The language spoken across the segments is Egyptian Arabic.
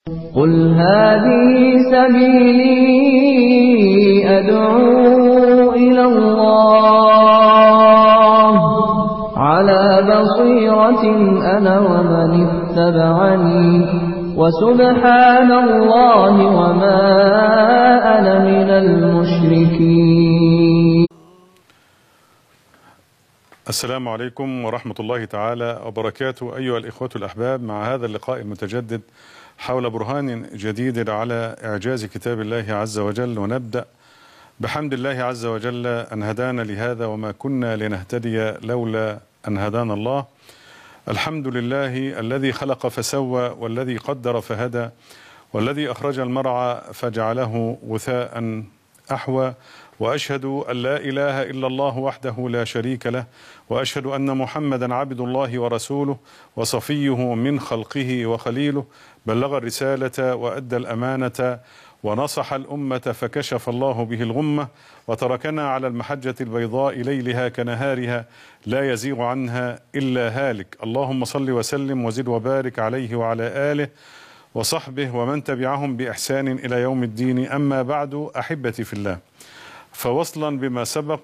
قل هذه سبيلي أدعو إلى الله على بصيرة أنا ومن اتبعني وسبحان الله وما أنا من المشركين السلام عليكم ورحمة الله تعالى وبركاته أيها الإخوة الأحباب مع هذا اللقاء المتجدد حول برهان جديد على إعجاز كتاب الله عز وجل ونبدأ بحمد الله عز وجل أن هدانا لهذا وما كنا لنهتدي لولا أن هدانا الله الحمد لله الذي خلق فسوى والذي قدر فهدى والذي أخرج المرعى فجعله غثاء أحوى واشهد ان لا اله الا الله وحده لا شريك له واشهد ان محمدا عبد الله ورسوله وصفيه من خلقه وخليله بلغ الرساله وادى الامانه ونصح الامه فكشف الله به الغمه وتركنا على المحجه البيضاء ليلها كنهارها لا يزيغ عنها الا هالك اللهم صل وسلم وزد وبارك عليه وعلى اله وصحبه ومن تبعهم باحسان الى يوم الدين اما بعد احبتي في الله فوصلا بما سبق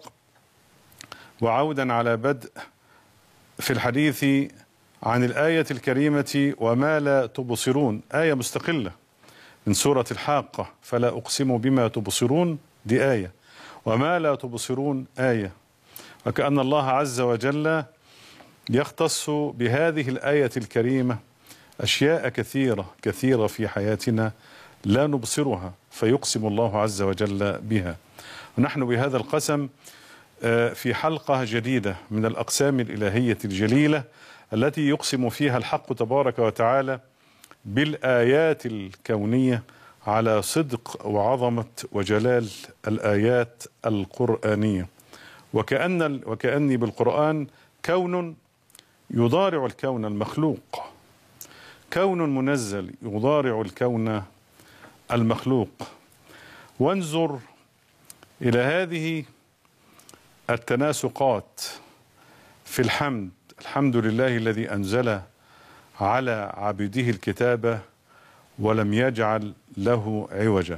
وعودا على بدء في الحديث عن الآية الكريمة وما لا تبصرون آية مستقلة من سورة الحاقة فلا أقسم بما تبصرون دي آية وما لا تبصرون آية وكأن الله عز وجل يختص بهذه الآية الكريمة أشياء كثيرة كثيرة في حياتنا لا نبصرها فيقسم الله عز وجل بها ونحن بهذا القسم في حلقة جديدة من الأقسام الإلهية الجليلة التي يقسم فيها الحق تبارك وتعالى بالآيات الكونية على صدق وعظمة وجلال الآيات القرآنية وكأن وكأني بالقرآن كون يضارع الكون المخلوق كون منزل يضارع الكون المخلوق وانظر إلى هذه التناسقات في الحمد الحمد لله الذي أنزل على عبده الكتاب ولم يجعل له عوجا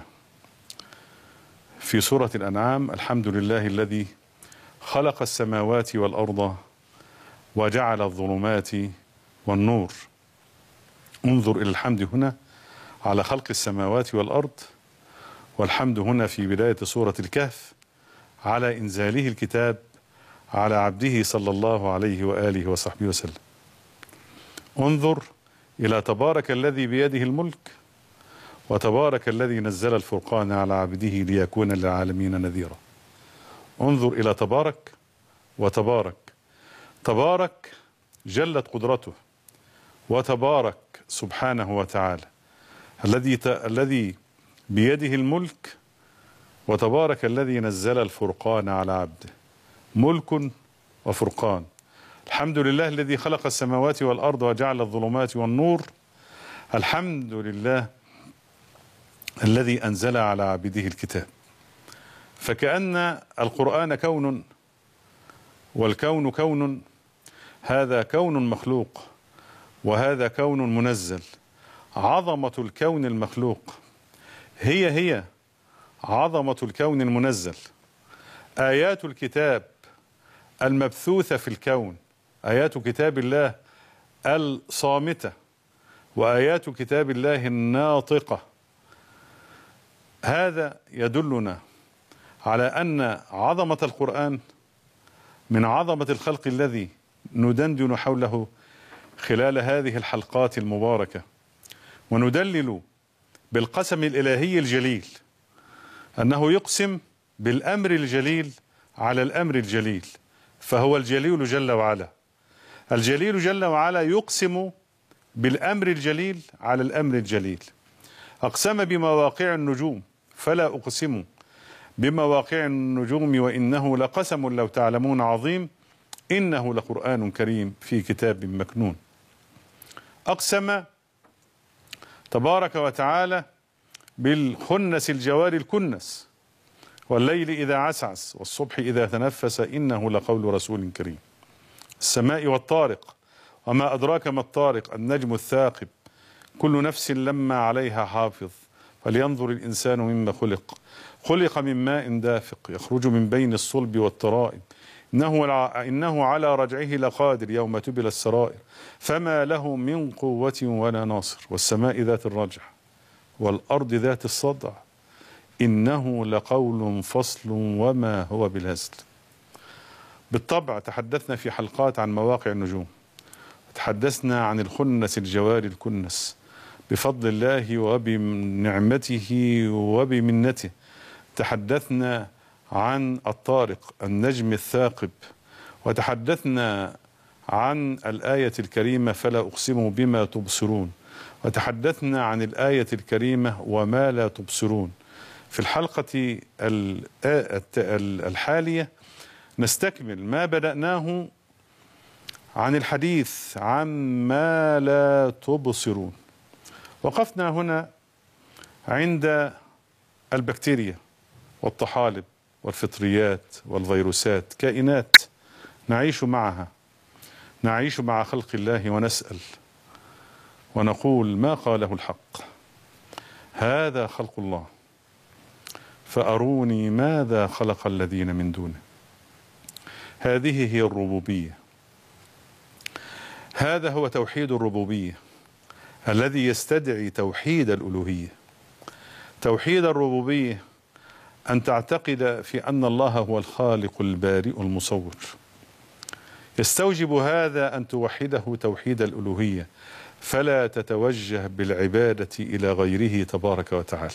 في سورة الأنعام الحمد لله الذي خلق السماوات والأرض وجعل الظلمات والنور انظر إلى الحمد هنا على خلق السماوات والأرض والحمد هنا في بداية سورة الكهف على إنزاله الكتاب على عبده صلى الله عليه وآله وصحبه وسلم انظر إلى تبارك الذي بيده الملك وتبارك الذي نزل الفرقان على عبده ليكون للعالمين نذيرا انظر إلى تبارك وتبارك تبارك جلت قدرته وتبارك سبحانه وتعالى الذي ت... الذي بيده الملك وتبارك الذي نزل الفرقان على عبده ملك وفرقان الحمد لله الذي خلق السماوات والارض وجعل الظلمات والنور الحمد لله الذي انزل على عبده الكتاب فكأن القرآن كون والكون كون هذا كون مخلوق وهذا كون منزل عظمة الكون المخلوق هي هي عظمة الكون المنزل آيات الكتاب المبثوثة في الكون آيات كتاب الله الصامتة وآيات كتاب الله الناطقة هذا يدلنا على أن عظمة القرآن من عظمة الخلق الذي ندندن حوله خلال هذه الحلقات المباركة وندلل بالقسم الإلهي الجليل أنه يقسم بالأمر الجليل على الأمر الجليل فهو الجليل جل وعلا الجليل جل وعلا يقسم بالأمر الجليل على الأمر الجليل أقسم بمواقع النجوم فلا أقسم بمواقع النجوم وإنه لقسم لو تعلمون عظيم إنه لقرآن كريم في كتاب مكنون أقسم تبارك وتعالى بالخنس الجوار الكنس والليل إذا عسعس والصبح إذا تنفس إنه لقول رسول كريم السماء والطارق وما أدراك ما الطارق النجم الثاقب كل نفس لما عليها حافظ فلينظر الإنسان مما خلق خلق من ماء دافق يخرج من بين الصلب والترائب إنه, إنه على رجعه لقادر يوم تبل السرائر فما له من قوة ولا ناصر والسماء ذات الرجع والأرض ذات الصدع إنه لقول فصل وما هو بالهزل بالطبع تحدثنا في حلقات عن مواقع النجوم تحدثنا عن الخنس الجوار الكنس بفضل الله وبنعمته وبمنته تحدثنا عن الطارق النجم الثاقب وتحدثنا عن الآية الكريمة فلا أقسم بما تبصرون وتحدثنا عن الآية الكريمة وما لا تبصرون في الحلقة الحالية نستكمل ما بدأناه عن الحديث عن ما لا تبصرون وقفنا هنا عند البكتيريا والطحالب والفطريات والفيروسات كائنات نعيش معها نعيش مع خلق الله ونسأل ونقول ما قاله الحق هذا خلق الله فأروني ماذا خلق الذين من دونه هذه هي الربوبية هذا هو توحيد الربوبية الذي يستدعي توحيد الألوهية توحيد الربوبية أن تعتقد في أن الله هو الخالق البارئ المصور يستوجب هذا أن توحده توحيد الألوهية فلا تتوجه بالعبادة إلى غيره تبارك وتعالى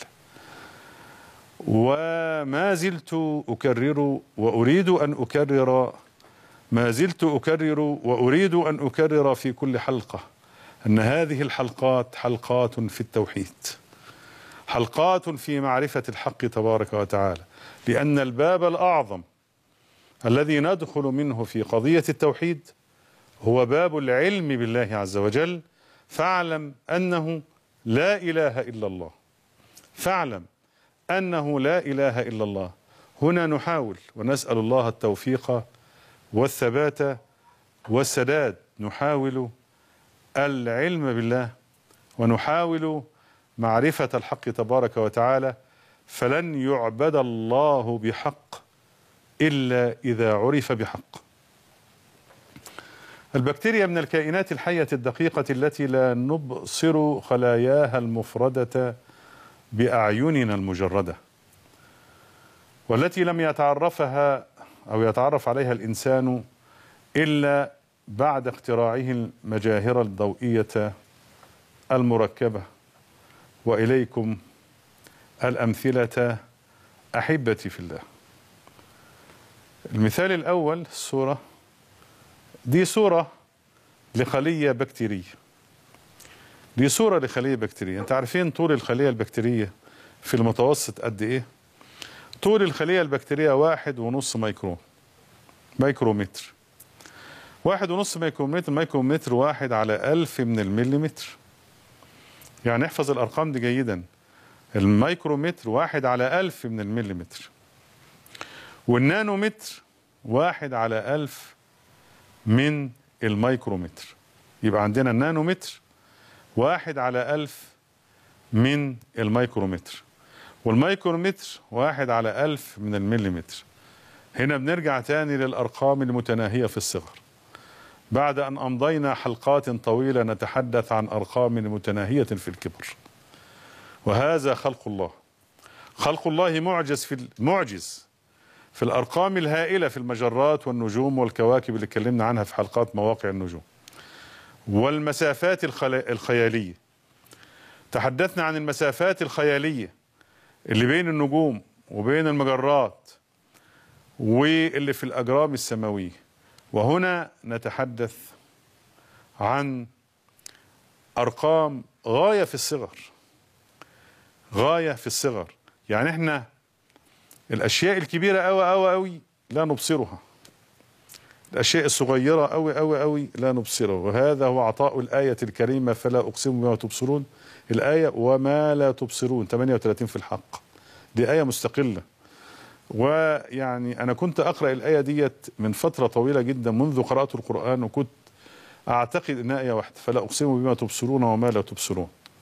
وما زلت أكرر وأريد أن أكرر ما زلت أكرر وأريد أن أكرر في كل حلقة أن هذه الحلقات حلقات في التوحيد حلقات في معرفة الحق تبارك وتعالى لأن الباب الأعظم الذي ندخل منه في قضية التوحيد هو باب العلم بالله عز وجل فاعلم أنه لا إله إلا الله فاعلم أنه لا إله إلا الله هنا نحاول ونسأل الله التوفيق والثبات والسداد نحاول العلم بالله ونحاول معرفة الحق تبارك وتعالى فلن يعبد الله بحق إلا إذا عرف بحق البكتيريا من الكائنات الحية الدقيقة التي لا نبصر خلاياها المفردة بأعيننا المجردة والتي لم يتعرفها أو يتعرف عليها الإنسان إلا بعد اختراعه المجاهر الضوئية المركبة وإليكم الأمثلة أحبتي في الله المثال الأول الصورة دي صورة لخلية بكتيرية دي صورة لخلية بكتيرية انت عارفين طول الخلية البكتيرية في المتوسط قد ايه طول الخلية البكتيرية واحد ونص مايكرو مايكرومتر واحد ونص مايكرومتر مايكرومتر واحد على ألف من المليمتر يعني احفظ الأرقام دي جيدا المايكرومتر واحد على ألف من المليمتر والنانومتر واحد على ألف من الميكرومتر يبقى عندنا النانومتر واحد على ألف من الميكرومتر والميكرومتر واحد على ألف من المليمتر هنا بنرجع تاني للأرقام المتناهية في الصغر بعد أن أمضينا حلقات طويلة نتحدث عن أرقام متناهية في الكبر وهذا خلق الله خلق الله معجز في معجز في الأرقام الهائلة في المجرات والنجوم والكواكب اللي اتكلمنا عنها في حلقات مواقع النجوم والمسافات الخيالية تحدثنا عن المسافات الخيالية اللي بين النجوم وبين المجرات واللي في الأجرام السماوية وهنا نتحدث عن أرقام غاية في الصغر غاية في الصغر يعني احنا الأشياء الكبيرة أوي أوي أوي لا نبصرها الأشياء الصغيرة أوي أوي أوي لا نبصرها وهذا هو عطاء الآية الكريمة فلا أقسم بما تبصرون الآية وما لا تبصرون 38 في الحق دي آية مستقلة ويعني أنا كنت أقرأ الآية ديت من فترة طويلة جدا منذ قرأت القرآن وكنت أعتقد إنها آية واحدة فلا أقسم بما تبصرون وما لا تبصرون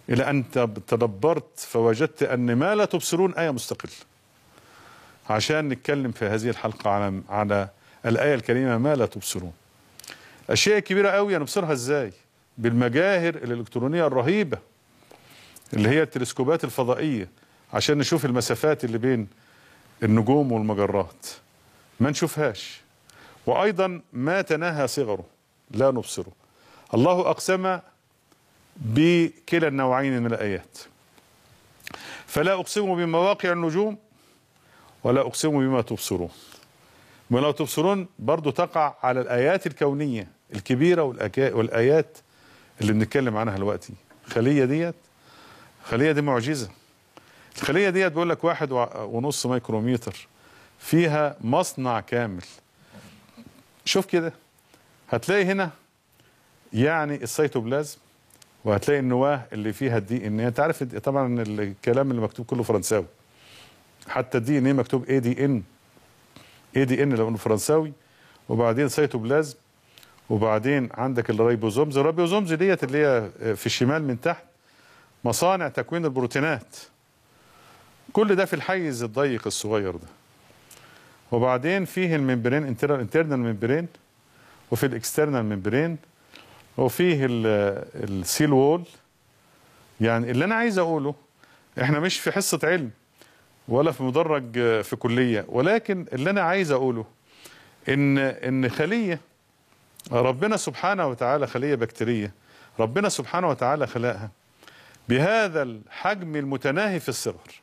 الى ان تب- تدبرت فوجدت ان ما لا تبصرون ايه مستقله عشان نتكلم في هذه الحلقه على على الايه الكريمه ما لا تبصرون اشياء كبيره قوي نبصرها ازاي بالمجاهر الالكترونيه الرهيبه اللي هي التلسكوبات الفضائيه عشان نشوف المسافات اللي بين النجوم والمجرات ما نشوفهاش وايضا ما تناهى صغره لا نبصره الله اقسم بكلا النوعين من الايات فلا اقسم بمواقع النجوم ولا اقسم بما تبصرون ولا تبصرون برضو تقع على الايات الكونيه الكبيره والأكا- والايات اللي بنتكلم عنها دلوقتي الخليه ديت الخليه دي معجزه الخليه ديت بيقول لك واحد وع- ونص ميكرومتر فيها مصنع كامل شوف كده هتلاقي هنا يعني السيتوبلازم وهتلاقي النواه اللي فيها الدي ان انت عارف طبعا الكلام اللي مكتوب كله فرنساوي حتى الدي ان ايه مكتوب اي دي ان اي دي ان لو فرنساوي وبعدين سيتوبلازم وبعدين عندك الريبوزومز الريبوزومز ديت اللي هي في الشمال من تحت مصانع تكوين البروتينات كل ده في الحيز الضيق الصغير ده وبعدين فيه الممبرين انترنال ممبرين وفي الاكسترنال ممبرين وفيه ال- السيل وول يعني اللي انا عايز اقوله احنا مش في حصه علم ولا في مدرج آه، في كليه ولكن اللي انا عايز اقوله ان ان خليه ربنا سبحانه وتعالى خليه بكتيريه ربنا سبحانه وتعالى خلقها بهذا الحجم المتناهي في الصغر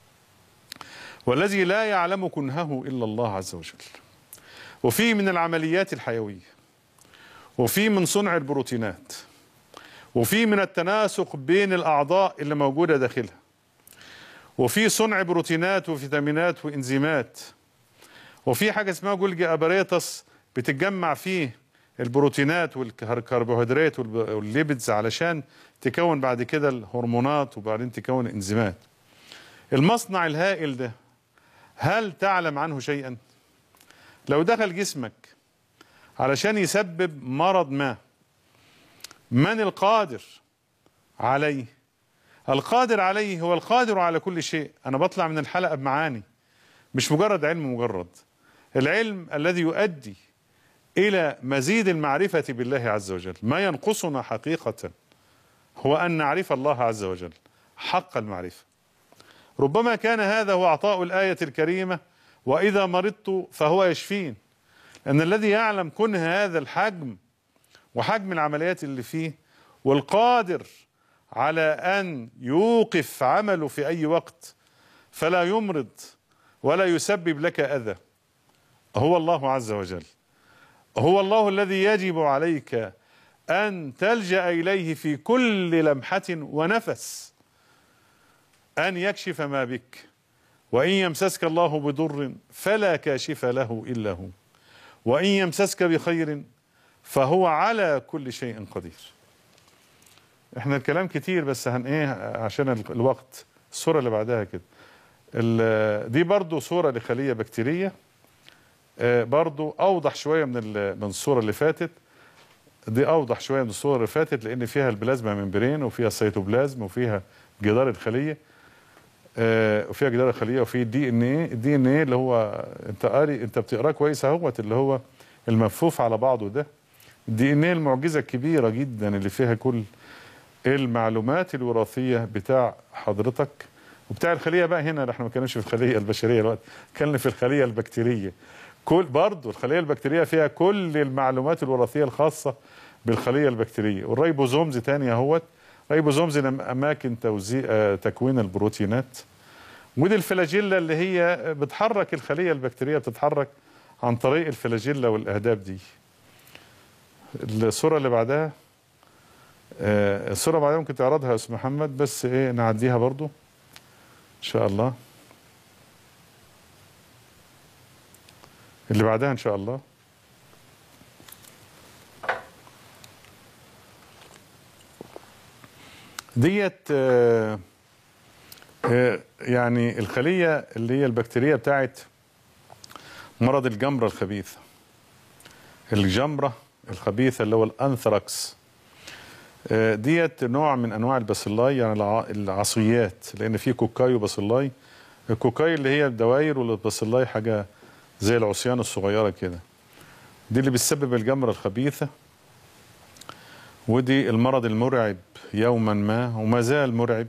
والذي لا يعلم كنهه الا الله عز وجل وفيه من العمليات الحيويه وفي من صنع البروتينات وفي من التناسق بين الاعضاء اللي موجوده داخلها وفي صنع بروتينات وفيتامينات وانزيمات وفي حاجه اسمها جولجي اباريتس بتتجمع فيه البروتينات والكربوهيدرات والب- والليبيدز علشان تكون بعد كده الهرمونات وبعدين تكون الانزيمات المصنع الهائل ده هل تعلم عنه شيئا لو دخل جسمك علشان يسبب مرض ما من القادر عليه القادر عليه هو القادر على كل شيء انا بطلع من الحلقه بمعاني مش مجرد علم مجرد العلم الذي يؤدي الى مزيد المعرفه بالله عز وجل ما ينقصنا حقيقه هو ان نعرف الله عز وجل حق المعرفه ربما كان هذا هو عطاء الايه الكريمه واذا مرضت فهو يشفين ان الذي يعلم كنه هذا الحجم وحجم العمليات اللي فيه والقادر على ان يوقف عمله في اي وقت فلا يمرض ولا يسبب لك اذى هو الله عز وجل هو الله الذي يجب عليك ان تلجا اليه في كل لمحه ونفس ان يكشف ما بك وان يمسسك الله بضر فلا كاشف له الا هو وإن يمسسك بخير فهو على كل شيء قدير احنا الكلام كتير بس هن ايه عشان ال- الوقت الصورة اللي بعدها كده ال- دي برضو صورة لخلية بكتيرية آه، برضو اوضح شوية من ال- من الصورة اللي فاتت دي اوضح شوية من الصورة اللي فاتت لان فيها البلازما ممبرين وفيها السيتوبلازم وفيها جدار الخلية آه، وفيها جدار الخليه وفي الدي ان ايه الدي ان ايه اللي هو انت قاري انت بتقراه كويس اهوت اللي هو الملفوف على بعضه ده الدي ان ايه المعجزه الكبيره جدا اللي فيها كل المعلومات الوراثيه بتاع حضرتك وبتاع الخليه بقى هنا احنا ما كناش في الخليه البشريه الوقت كان في الخليه البكتيريه كل برضه الخليه البكتيريه فيها كل المعلومات الوراثيه الخاصه بالخليه البكتيريه والريبوزومز تاني اهوت ريبوزومز اماكن توزيع آه، تكوين البروتينات ودي الفلاجيلا اللي هي بتحرك الخليه البكتيريه بتتحرك عن طريق الفلاجيلا والاهداب دي الصوره اللي بعدها آه، الصوره اللي بعدها ممكن تعرضها يا استاذ محمد بس ايه نعديها برضو ان شاء الله اللي بعدها ان شاء الله ديت آه، آه، يعني الخلية اللي هي البكتيريا بتاعت مرض الجمرة الخبيثة الجمرة الخبيثة اللي هو الأنثراكس آه، ديت نوع من انواع الباسيلاي يعني الع- العصيات لان في كوكاي وباسيلاي الكوكاي اللي هي الدوائر والباسيلاي حاجه زي العصيان الصغيره كده دي اللي بتسبب الجمره الخبيثه ودي المرض المرعب يوما ما وما زال مرعب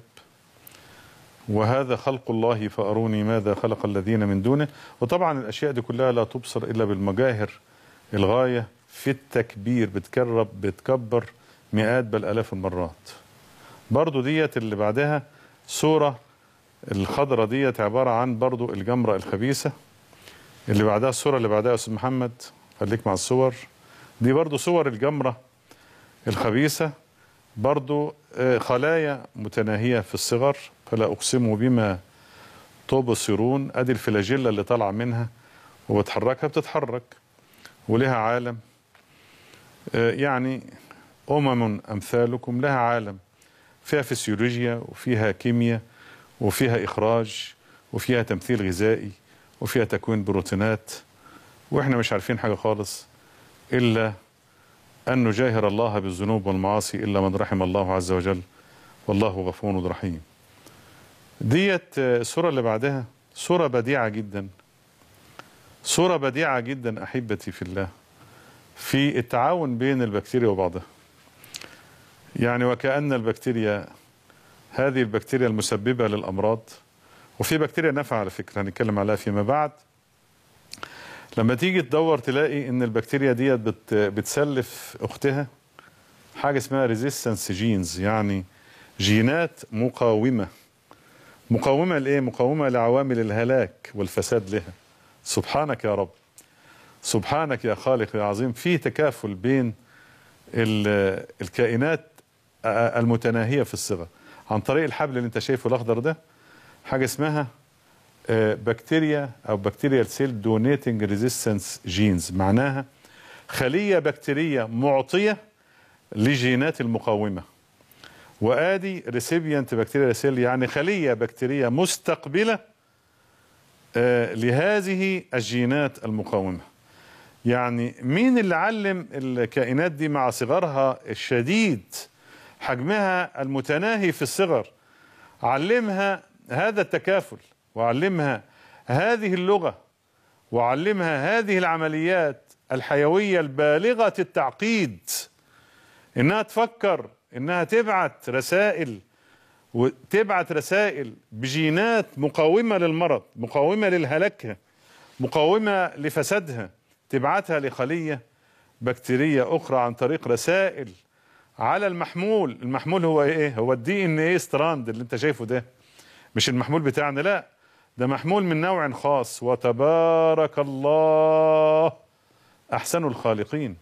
وهذا خلق الله فأروني ماذا خلق الذين من دونه وطبعا الأشياء دي كلها لا تبصر إلا بالمجاهر الغاية في التكبير بتكرب بتكبر مئات بل آلاف المرات برضو ديت اللي بعدها صورة الخضرة ديت عبارة عن برضو الجمرة الخبيثة اللي بعدها الصورة اللي بعدها يا أستاذ محمد خليك مع الصور دي برضو صور الجمرة الخبيثة برضو آه، خلايا متناهية في الصغر فلا أقسم بما تبصرون أدي الفلاجيلا اللي طالعة منها وبتحركها بتتحرك ولها عالم آه، يعني أمم أمثالكم لها عالم فيها فسيولوجيا وفيها كيمياء وفيها إخراج وفيها تمثيل غذائي وفيها تكوين بروتينات وإحنا مش عارفين حاجة خالص إلا أن نجاهر الله بالذنوب والمعاصي إلا من رحم الله عز وجل والله غفور رحيم ديت آه، الصورة اللي بعدها صورة بديعة جدا صورة بديعة جدا أحبتي في الله في التعاون بين البكتيريا وبعضها يعني وكأن البكتيريا هذه البكتيريا المسببة للأمراض وفي بكتيريا نافعة على فكرة هنتكلم عليها فيما بعد لما تيجي تدور تلاقي ان البكتيريا ديت بت بتسلف اختها حاجه اسمها ريزيستنس جينز يعني جينات مقاومه مقاومه لايه مقاومه لعوامل الهلاك والفساد لها سبحانك يا رب سبحانك يا خالق يا عظيم في تكافل بين ال- الكائنات المتناهيه في الصغر عن طريق الحبل اللي انت شايفه الاخضر ده حاجه اسمها آه، بكتيريا او بكتيريال سيل دونيتنج ريزيستنس جينز معناها خليه بكتيريه معطيه لجينات المقاومه وادي ريسيبيانت بكتيريا سيل يعني خليه بكتيريه مستقبله آه، لهذه الجينات المقاومه يعني مين اللي علم الكائنات دي مع صغرها الشديد حجمها المتناهي في الصغر علمها هذا التكافل وعلمها هذه اللغة وعلمها هذه العمليات الحيوية البالغة التعقيد انها تفكر انها تبعت رسائل وتبعت رسائل بجينات مقاومة للمرض مقاومة للهلاكها مقاومة لفسادها تبعتها لخلية بكتيرية أخرى عن طريق رسائل على المحمول المحمول هو ايه هو الدي ان ايه ستراند اللي انت شايفه ده مش المحمول بتاعنا لا ده محمول من نوع خاص وتبارك الله احسن الخالقين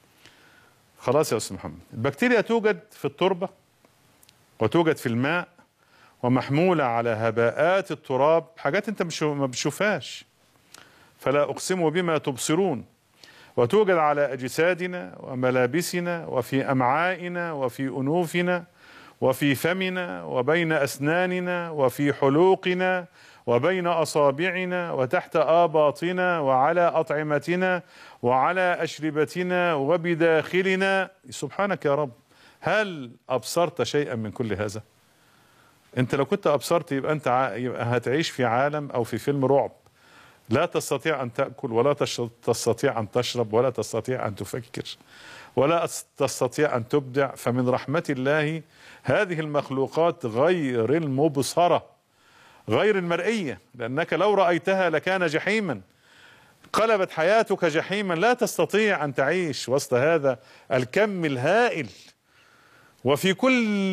خلاص يا استاذ محمد البكتيريا توجد في التربه وتوجد في الماء ومحموله على هباءات التراب حاجات انت مش ما بتشوفهاش فلا اقسم بما تبصرون وتوجد على اجسادنا وملابسنا وفي امعائنا وفي انوفنا وفي فمنا وبين اسناننا وفي حلوقنا وبين اصابعنا وتحت اباطنا وعلى اطعمتنا وعلى اشربتنا وبداخلنا سبحانك يا رب هل ابصرت شيئا من كل هذا انت لو كنت ابصرت يبقى انت ع- يبقى هتعيش في عالم او في فيلم رعب لا تستطيع ان تاكل ولا تش- تستطيع ان تشرب ولا تستطيع ان تفكر ولا أس- تستطيع ان تبدع فمن رحمه الله هذه المخلوقات غير المبصره غير المرئيه لانك لو رايتها لكان جحيما قلبت حياتك جحيما لا تستطيع ان تعيش وسط هذا الكم الهائل وفي كل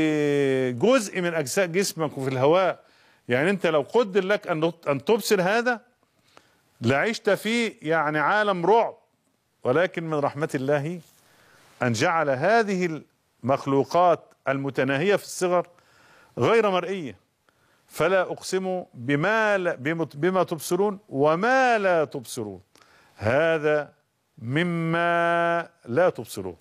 جزء من اجزاء جسمك وفي الهواء يعني انت لو قدر لك ان ان تبصر هذا لعشت في يعني عالم رعب ولكن من رحمة الله أن جعل هذه المخلوقات المتناهية في الصغر غير مرئية فلا أقسم بما, لا بم- بما تبصرون وما لا تبصرون هذا مما لا تبصرون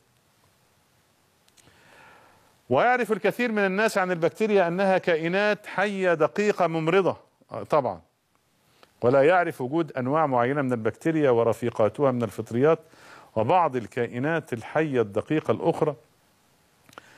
ويعرف الكثير من الناس عن البكتيريا أنها كائنات حية دقيقة ممرضة آه، طبعا ولا يعرف وجود انواع معينه من البكتيريا ورفيقاتها من الفطريات وبعض الكائنات الحيه الدقيقه الاخرى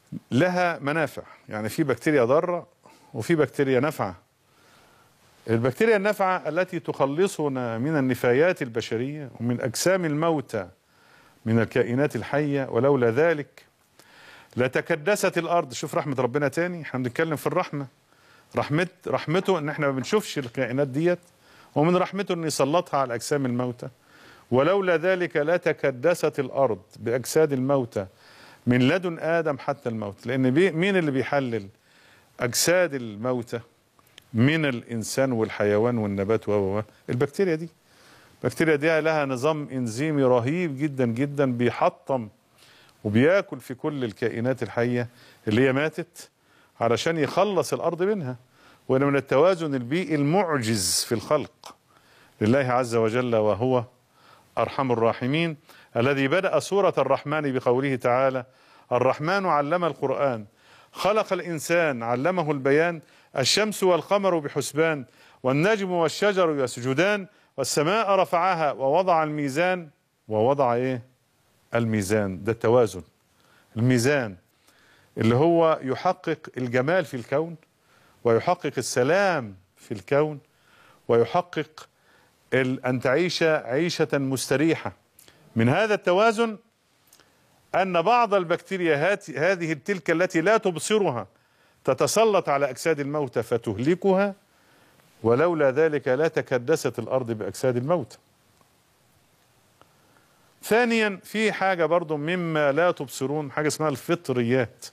لها منافع يعني في بكتيريا ضاره وفي بكتيريا نافعه البكتيريا النافعه التي تخلصنا من النفايات البشريه ومن اجسام الموتى من الكائنات الحيه ولولا ذلك لتكدست الارض شوف رحمه ربنا تاني احنا بنتكلم في الرحمه رحمت رحمته ان احنا ما بنشوفش الكائنات ديت ومن رحمته ان يسلطها على اجسام الموتى ولولا ذلك لتكدست الارض باجساد الموتى من لدن ادم حتى الموت لان بي مين اللي بيحلل اجساد الموتى من الانسان والحيوان والنبات و البكتيريا دي البكتيريا دي لها نظام انزيمي رهيب جدا جدا بيحطم وبياكل في كل الكائنات الحيه اللي هي ماتت علشان يخلص الارض منها وان من التوازن البيئي المعجز في الخلق لله عز وجل وهو ارحم الراحمين الذي بدا سوره الرحمن بقوله تعالى الرحمن علم القران خلق الانسان علمه البيان الشمس والقمر بحسبان والنجم والشجر يسجدان والسماء رفعها ووضع الميزان ووضع ايه الميزان ده التوازن الميزان اللي هو يحقق الجمال في الكون ويحقق السلام في الكون ويحقق ان تعيش عيشه مستريحه من هذا التوازن ان بعض البكتيريا هذه تلك التي لا تبصرها تتسلط على اجساد الموتى فتهلكها ولولا ذلك لا تكدست الارض باجساد الموتى ثانيا في حاجه برضو مما لا تبصرون حاجه اسمها الفطريات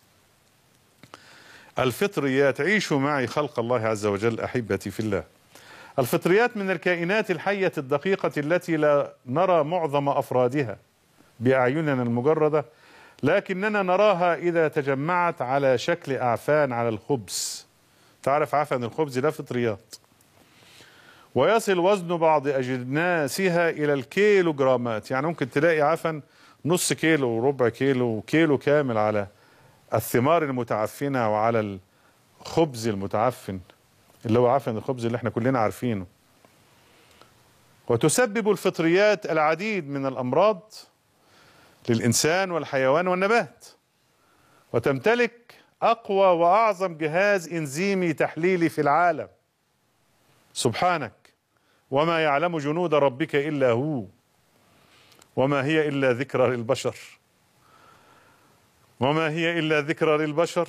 الفطريات عيشوا معي خلق الله عز وجل احبتي في الله الفطريات من الكائنات الحيه الدقيقه التي لا نرى معظم افرادها باعيننا المجرده لكننا نراها اذا تجمعت على شكل اعفان على الخبز تعرف عفن الخبز ده فطريات ويصل وزن بعض اجناسها الى الكيلو جرامات يعني ممكن تلاقي عفن نص كيلو وربع كيلو وكيلو كامل على الثمار المتعفنه وعلى الخبز المتعفن اللي هو عفن الخبز اللي احنا كلنا عارفينه وتسبب الفطريات العديد من الامراض للانسان والحيوان والنبات وتمتلك اقوى واعظم جهاز انزيمي تحليلي في العالم سبحانك وما يعلم جنود ربك الا هو وما هي الا ذكرى للبشر وما هي الا ذكرى للبشر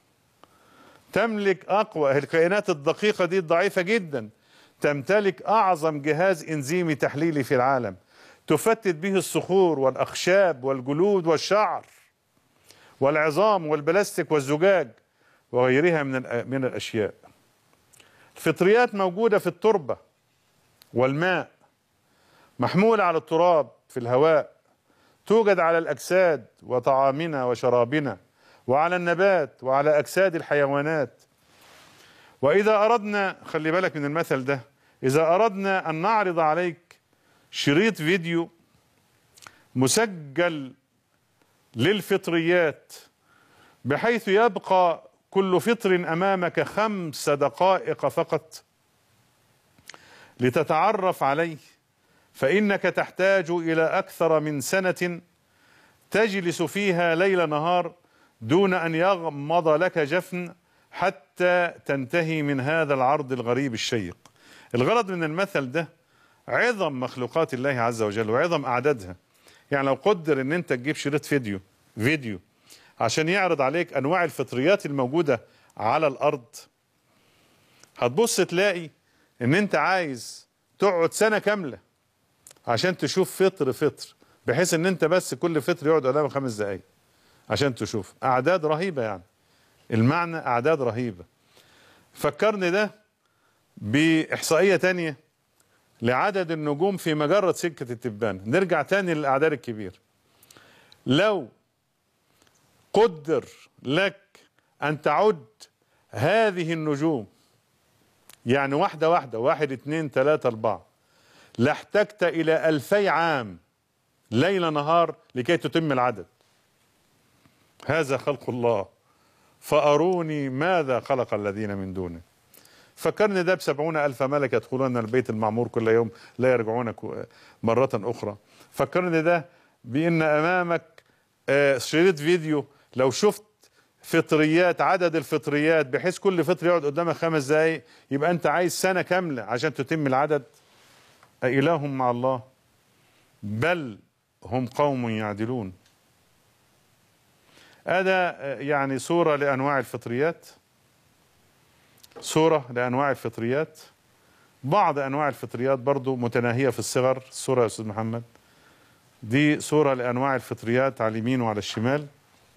تملك اقوى الكائنات الدقيقه دي الضعيفه جدا تمتلك اعظم جهاز انزيمي تحليلي في العالم تفتت به الصخور والاخشاب والجلود والشعر والعظام والبلاستيك والزجاج وغيرها من من الاشياء الفطريات موجوده في التربه والماء محموله على التراب في الهواء توجد على الاجساد وطعامنا وشرابنا وعلى النبات وعلى اجساد الحيوانات واذا اردنا خلي بالك من المثل ده اذا اردنا ان نعرض عليك شريط فيديو مسجل للفطريات بحيث يبقى كل فطر امامك خمس دقائق فقط لتتعرف عليه فانك تحتاج الى اكثر من سنه تجلس فيها ليل نهار دون ان يغمض لك جفن حتى تنتهي من هذا العرض الغريب الشيق الغرض من المثل ده عظم مخلوقات الله عز وجل وعظم اعدادها يعني لو قدر ان انت تجيب شريط فيديو فيديو عشان يعرض عليك انواع الفطريات الموجوده على الارض هتبص تلاقي ان انت عايز تقعد سنه كامله عشان تشوف فطر فطر بحيث ان انت بس كل فطر يقعد قدامك خمس دقايق عشان تشوف اعداد رهيبه يعني المعنى اعداد رهيبه فكرني ده باحصائيه تانية لعدد النجوم في مجره سكه التبان نرجع تاني للاعداد الكبير لو قدر لك ان تعد هذه النجوم يعني واحدة واحدة واحد اتنين تلاتة اربعة لاحتجت الى الفي عام ليل نهار لكي تتم العدد هذا خلق الله فأروني ماذا خلق الذين من دونه فكرني ده بسبعون ألف ملك يدخلون البيت المعمور كل يوم لا يرجعون مرة أخرى فكرني ده بأن أمامك شريط فيديو لو شفت فطريات عدد الفطريات بحيث كل فطر يقعد قدامك خمس دقايق يبقى انت عايز سنة كاملة عشان تتم العدد أإله مع الله بل هم قوم يعدلون هذا يعني صورة لأنواع الفطريات صورة لأنواع الفطريات بعض أنواع الفطريات برضو متناهية في الصغر الصورة يا أستاذ محمد دي صورة لأنواع الفطريات على اليمين وعلى الشمال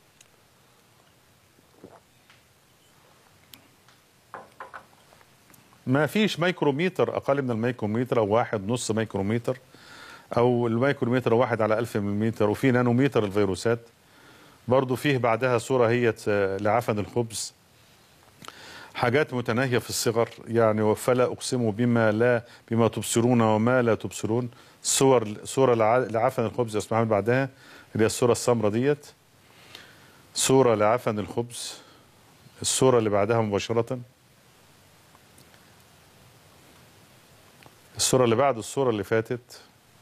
ما فيش ميكروميتر أقل من الميكروميتر أو واحد نص ميكروميتر أو الميكروميتر واحد على ألف مليمتر وفي نانوميتر الفيروسات برضو فيه بعدها صورة هي لعفن الخبز حاجات متناهية في الصغر يعني وفلا أقسم بما لا بما تبصرون وما لا تبصرون صور صورة لعفن الخبز يا أستاذ بعدها اللي هي الصورة السمراء ديت صورة لعفن الخبز الصورة اللي بعدها مباشرة الصورة اللي بعد الصورة اللي فاتت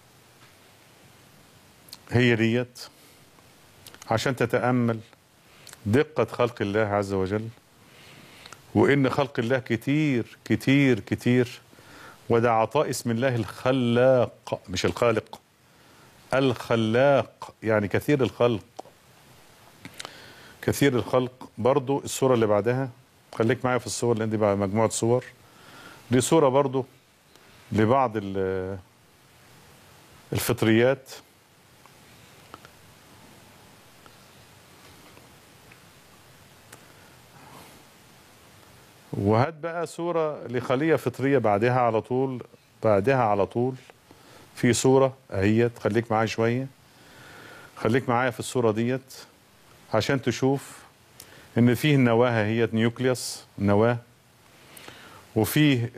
هي ديت عشان تتأمل دقة خلق الله عز وجل وإن خلق الله كتير كتير كتير وده عطاء اسم الله الخلاق مش الخالق الخلاق يعني كثير الخلق كثير الخلق برضو الصورة اللي بعدها خليك معايا في الصور لان دي بقى مجموعة صور دي صورة برضو لبعض الفطريات وهات بقى صورة لخلية فطرية بعدها على طول بعدها على طول في صورة اهيت خليك معايا شوية خليك معايا في الصورة ديت عشان تشوف ان فيه النواة هي نيوكليوس نواة وفيه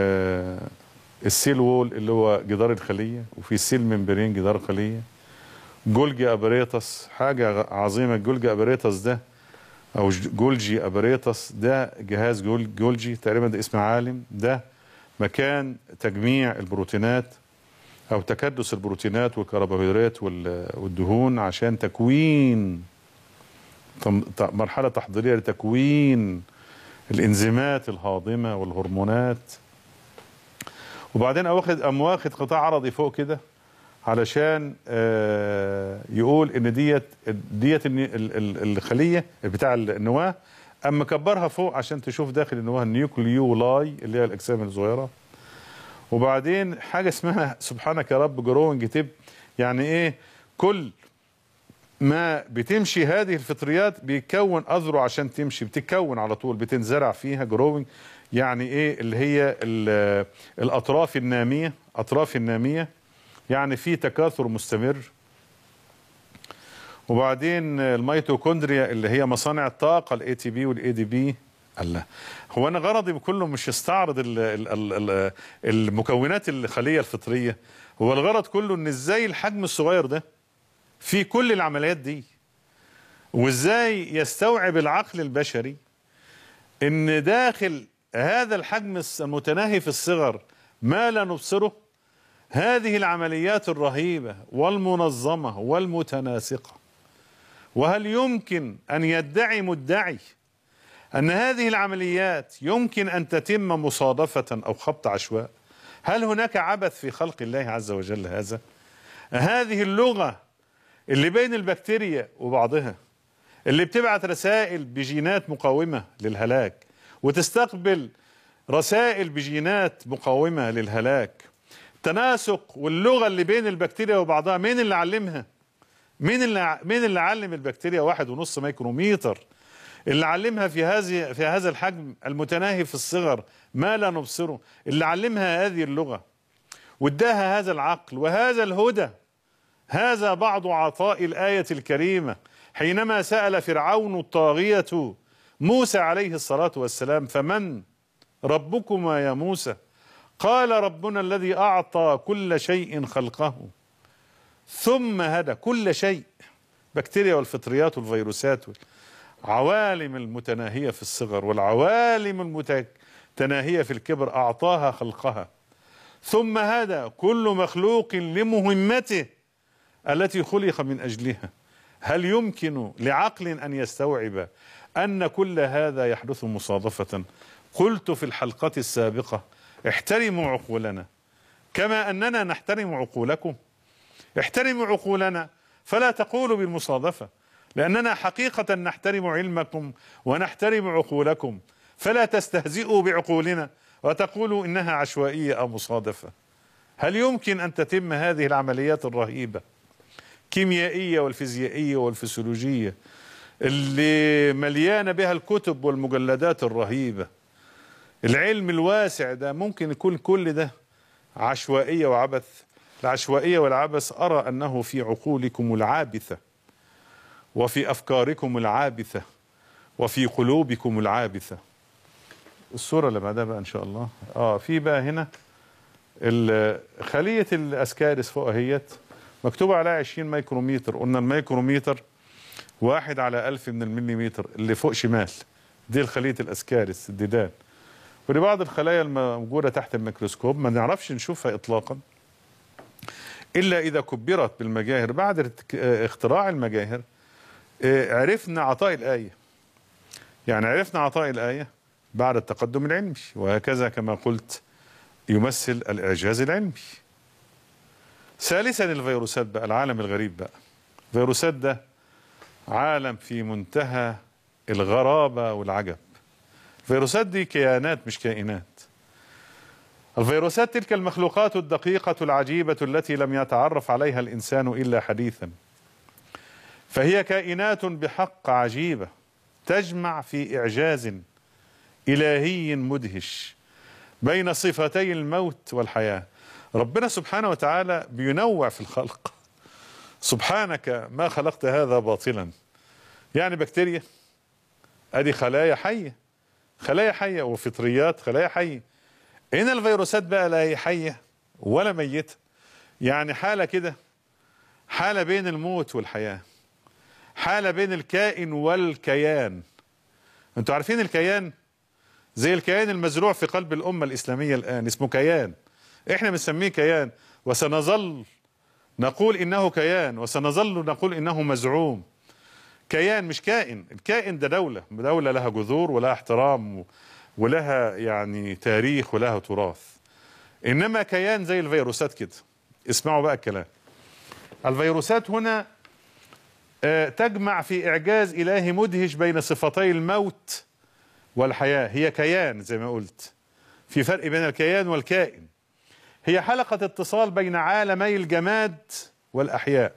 السيل وول اللي هو جدار الخلية وفي السيل ممبرين جدار الخلية جولجي ابريتس حاجة عظيمة جولجي ابريتس ده او جولجي ابريتس ده جهاز جول جولجي تقريبا ده اسم عالم ده مكان تجميع البروتينات او تكدس البروتينات والكربوهيدرات والدهون عشان تكوين مرحلة تحضيرية لتكوين الانزيمات الهاضمة والهرمونات وبعدين واخد ام واخد قطاع عرضي فوق كده علشان آه يقول ان ديت ديت الخليه بتاع النواه اما كبرها فوق عشان تشوف داخل النواه النيوكليولاي اللي هي الاجسام الصغيره وبعدين حاجه اسمها سبحانك يا رب جروينج تيب يعني ايه كل ما بتمشي هذه الفطريات بيكون اذرع عشان تمشي بتتكون على طول بتنزرع فيها جروينج يعني ايه اللي هي الاطراف الناميه اطراف الناميه يعني في تكاثر مستمر وبعدين الميتوكوندريا اللي هي مصانع الطاقه الاي تي بي والاي دي بي الله هو انا غرضي بكله مش استعرض ال ال ال المكونات الخليه الفطريه هو الغرض كله ان ازاي الحجم الصغير ده في كل العمليات دي وازاي يستوعب العقل البشري ان داخل هذا الحجم المتناهي في الصغر ما لا نبصره هذه العمليات الرهيبة والمنظمة والمتناسقة وهل يمكن أن يدعي مدعي أن هذه العمليات يمكن أن تتم مصادفة أو خبط عشواء هل هناك عبث في خلق الله عز وجل هذا هذه اللغة اللي بين البكتيريا وبعضها اللي بتبعت رسائل بجينات مقاومة للهلاك وتستقبل رسائل بجينات مقاومة للهلاك التناسق واللغة اللي بين البكتيريا وبعضها مين اللي علمها مين اللي مين اللي علم البكتيريا واحد ونص ميكروميتر اللي علمها في هذه في هذا الحجم المتناهي في الصغر ما لا نبصره اللي علمها هذه اللغة واداها هذا العقل وهذا الهدى هذا بعض عطاء الآية الكريمة حينما سأل فرعون الطاغية موسى عليه الصلاة والسلام فمن ربكما يا موسى قال ربنا الذي أعطى كل شيء خلقه ثم هدى كل شيء بكتيريا والفطريات والفيروسات عوالم المتناهية في الصغر والعوالم المتناهية في الكبر أعطاها خلقها ثم هدى كل مخلوق لمهمته التي خلق من أجلها هل يمكن لعقل أن يستوعب أن كل هذا يحدث مصادفة قلت في الحلقة السابقة احترموا عقولنا كما أننا نحترم عقولكم احترموا عقولنا فلا تقولوا بالمصادفة لأننا حقيقة نحترم علمكم ونحترم عقولكم فلا تستهزئوا بعقولنا وتقولوا إنها عشوائية أو مصادفة هل يمكن أن تتم هذه العمليات الرهيبة كيميائية والفيزيائية والفسيولوجية اللي مليانة بها الكتب والمجلدات الرهيبة العلم الواسع ده ممكن يكون كل ده عشوائية وعبث العشوائية والعبث أرى أنه في عقولكم العابثة وفي أفكاركم العابثة وفي قلوبكم العابثة الصورة اللي بعدها بقى إن شاء الله آه في بقى هنا ال- خلية الأسكارس فوق اهيت مكتوب عليها 20 ميكروميتر قلنا الميكروميتر واحد على ألف من المليمتر اللي فوق شمال دي خلية الأسكارس الديدان ولبعض الخلايا الموجودة تحت الميكروسكوب ما نعرفش نشوفها إطلاقا إلا إذا كبرت بالمجاهر بعد ارتك- آه، اختراع المجاهر آه، عرفنا عطاء الآية يعني عرفنا عطاء الآية بعد التقدم العلمي وهكذا كما قلت يمثل الإعجاز العلمي ثالثا الفيروسات بقى العالم الغريب بقى الفيروسات ده عالم في منتهى الغرابة والعجب الفيروسات دي كيانات مش كائنات الفيروسات تلك المخلوقات الدقيقة العجيبة التي لم يتعرف عليها الإنسان إلا حديثا فهي كائنات بحق عجيبة تجمع في إعجاز إلهي مدهش بين صفتي الموت والحياة ربنا سبحانه وتعالى بينوع في الخلق سبحانك ما خلقت هذا باطلا يعني بكتيريا ادي خلايا حية خلايا حية وفطريات خلايا حية هنا الفيروسات بقى لا هي حية ولا ميتة يعني حالة كده حالة بين الموت والحياة حالة بين الكائن والكيان انتوا عارفين الكيان زي الكيان المزروع في قلب الأمة الإسلامية الآن اسمه كيان احنا بنسميه كيان وسنظل نقول إنه كيان وسنظل نقول إنه مزعوم كيان مش كائن الكائن ده دولة دولة لها جذور ولها احترام ولها يعني تاريخ ولها تراث إنما كيان زي الفيروسات كده اسمعوا بقى الكلام الفيروسات هنا آه، تجمع في إعجاز إلهي مدهش بين صفتي الموت والحياة هي كيان زي ما قلت في فرق بين الكيان والكائن هي حلقة اتصال بين عالمي الجماد والأحياء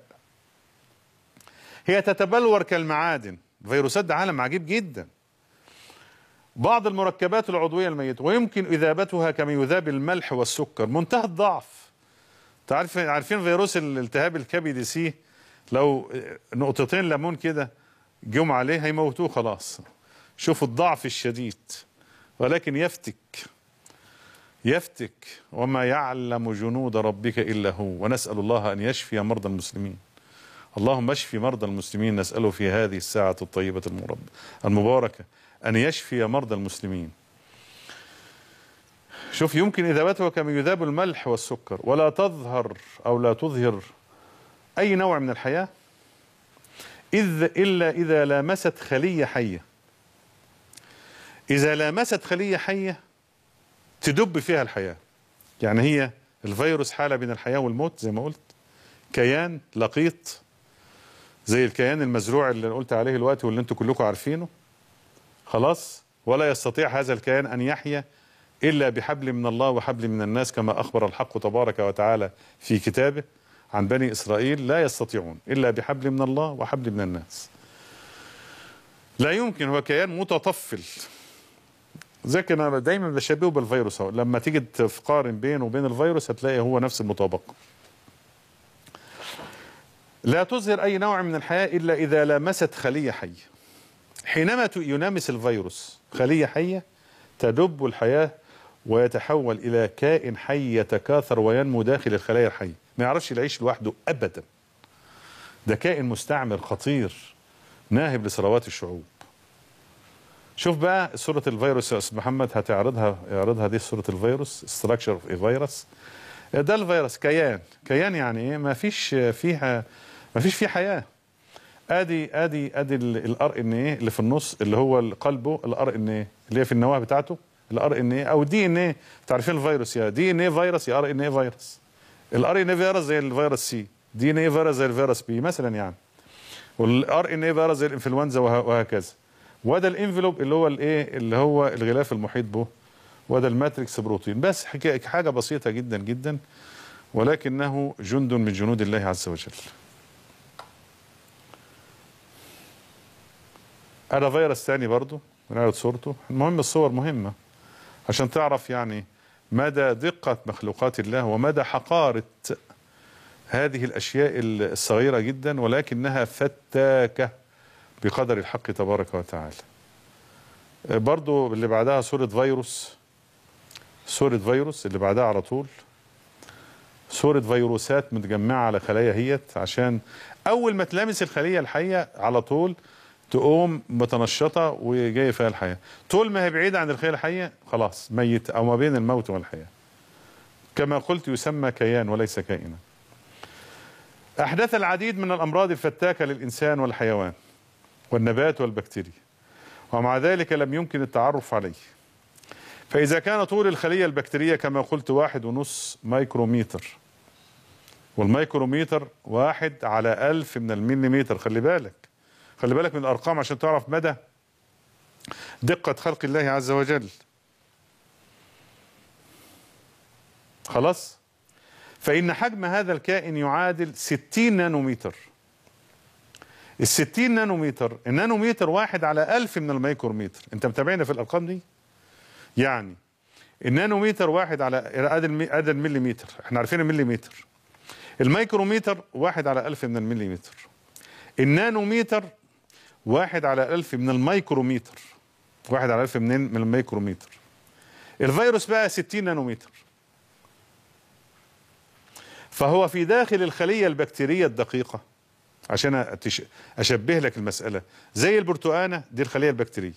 هي تتبلور كالمعادن الفيروسات ده عالم عجيب جدا بعض المركبات العضوية الميتة ويمكن إذابتها كما يذاب الملح والسكر منتهى الضعف تعرف عارفين فيروس الالتهاب الكبدي سي لو نقطتين ليمون كده جم عليه هيموتوه خلاص شوفوا الضعف الشديد ولكن يفتك يفتك وما يعلم جنود ربك إلا هو ونسأل الله أن يشفي مرضى المسلمين اللهم اشفي مرضى المسلمين نسأله في هذه الساعة الطيبة المرب المباركة أن يشفي مرضى المسلمين شوف يمكن إذابته كما يذاب الملح والسكر ولا تظهر أو لا تظهر أي نوع من الحياة إذ إلا إذا لامست خلية حية إذا لامست خلية حية تدب فيها الحياة يعني هي الفيروس حالة بين الحياة والموت زي ما قلت كيان لقيط زي الكيان المزروع اللي قلت عليه الوقت واللي انتوا كلكم عارفينه خلاص ولا يستطيع هذا الكيان أن يحيا إلا بحبل من الله وحبل من الناس كما أخبر الحق تبارك وتعالى في كتابه عن بني إسرائيل لا يستطيعون إلا بحبل من الله وحبل من الناس لا يمكن هو كيان متطفل زي انا دايما بشبهه بالفيروس اهو لما تيجي تقارن بينه وبين الفيروس هتلاقي هو نفس المطابقه لا تظهر اي نوع من الحياه الا اذا لامست خليه حيه حينما يلامس الفيروس خليه حيه تدب الحياه ويتحول الى كائن حي يتكاثر وينمو داخل الخلايا الحيه ما يعرفش يعيش لوحده ابدا ده كائن مستعمر خطير ناهب لثروات الشعوب شوف بقى صورة الفيروس يا أستاذ محمد هتعرضها يعرضها دي صورة الفيروس ستراكشر اوف فيروس ده الفيروس كيان كيان يعني ايه ما فيش فيها ما فيش فيه حياة ادي ادي ادي الار ان ايه اللي في النص اللي هو قلبه الار ان ايه اللي هي في النواه بتاعته الار ان ايه او دي ان ايه تعرفين الفيروس يا دي ان ايه فيروس يا ار ان ايه فيروس الار ان ايه فيروس زي الفيروس سي دي ان ايه فيروس زي الفيروس بي مثلا يعني والار ان ايه فيروس زي الانفلونزا وه- وهكذا وده الانفلوب اللي هو الايه اللي هو الغلاف المحيط به وده الماتريكس بروتين بس حكا- حاجه بسيطه جدا جدا ولكنه جند من جنود الله عز وجل هذا فيروس تاني برضو بنعرض صورته المهم الصور مهمة عشان تعرف يعني مدى دقة مخلوقات الله ومدى حقارة هذه الأشياء الصغيرة جدا ولكنها فتاكة بقدر الحق تبارك وتعالى برضو اللي بعدها صورة فيروس صورة فيروس اللي بعدها على طول صورة فيروسات متجمعة على خلايا هيت عشان أول ما تلامس الخلية الحية على طول تقوم متنشطة وجاية فيها الحياة طول ما هي بعيدة عن الخلية الحية خلاص ميت أو ما بين الموت والحياة كما قلت يسمى كيان وليس كائنا أحدث العديد من الأمراض الفتاكة للإنسان والحيوان والنبات والبكتيريا ومع ذلك لم يمكن التعرف عليه فإذا كان طول الخلية البكتيرية كما قلت واحد ونص مايكروميتر والمايكروميتر واحد على ألف من المليمتر خلي بالك خلي بالك من الأرقام عشان تعرف مدى دقة خلق الله عز وجل خلاص فإن حجم هذا الكائن يعادل 60 نانومتر ال 60 نانومتر النانومتر واحد على ألف من الميكرومتر انت متابعنا في الأرقام دي يعني النانومتر واحد على ادي الم- ادي المليمتر احنا عارفين المليمتر الميكرومتر واحد على ألف من المليمتر النانومتر واحد على ألف من الميكرومتر واحد على ألف من من الميكرومتر الفيروس بقى 60 نانومتر فهو في داخل الخلية البكتيرية الدقيقة عشان أتش- أشبه لك المسألة زي البرتقانة دي الخلية البكتيرية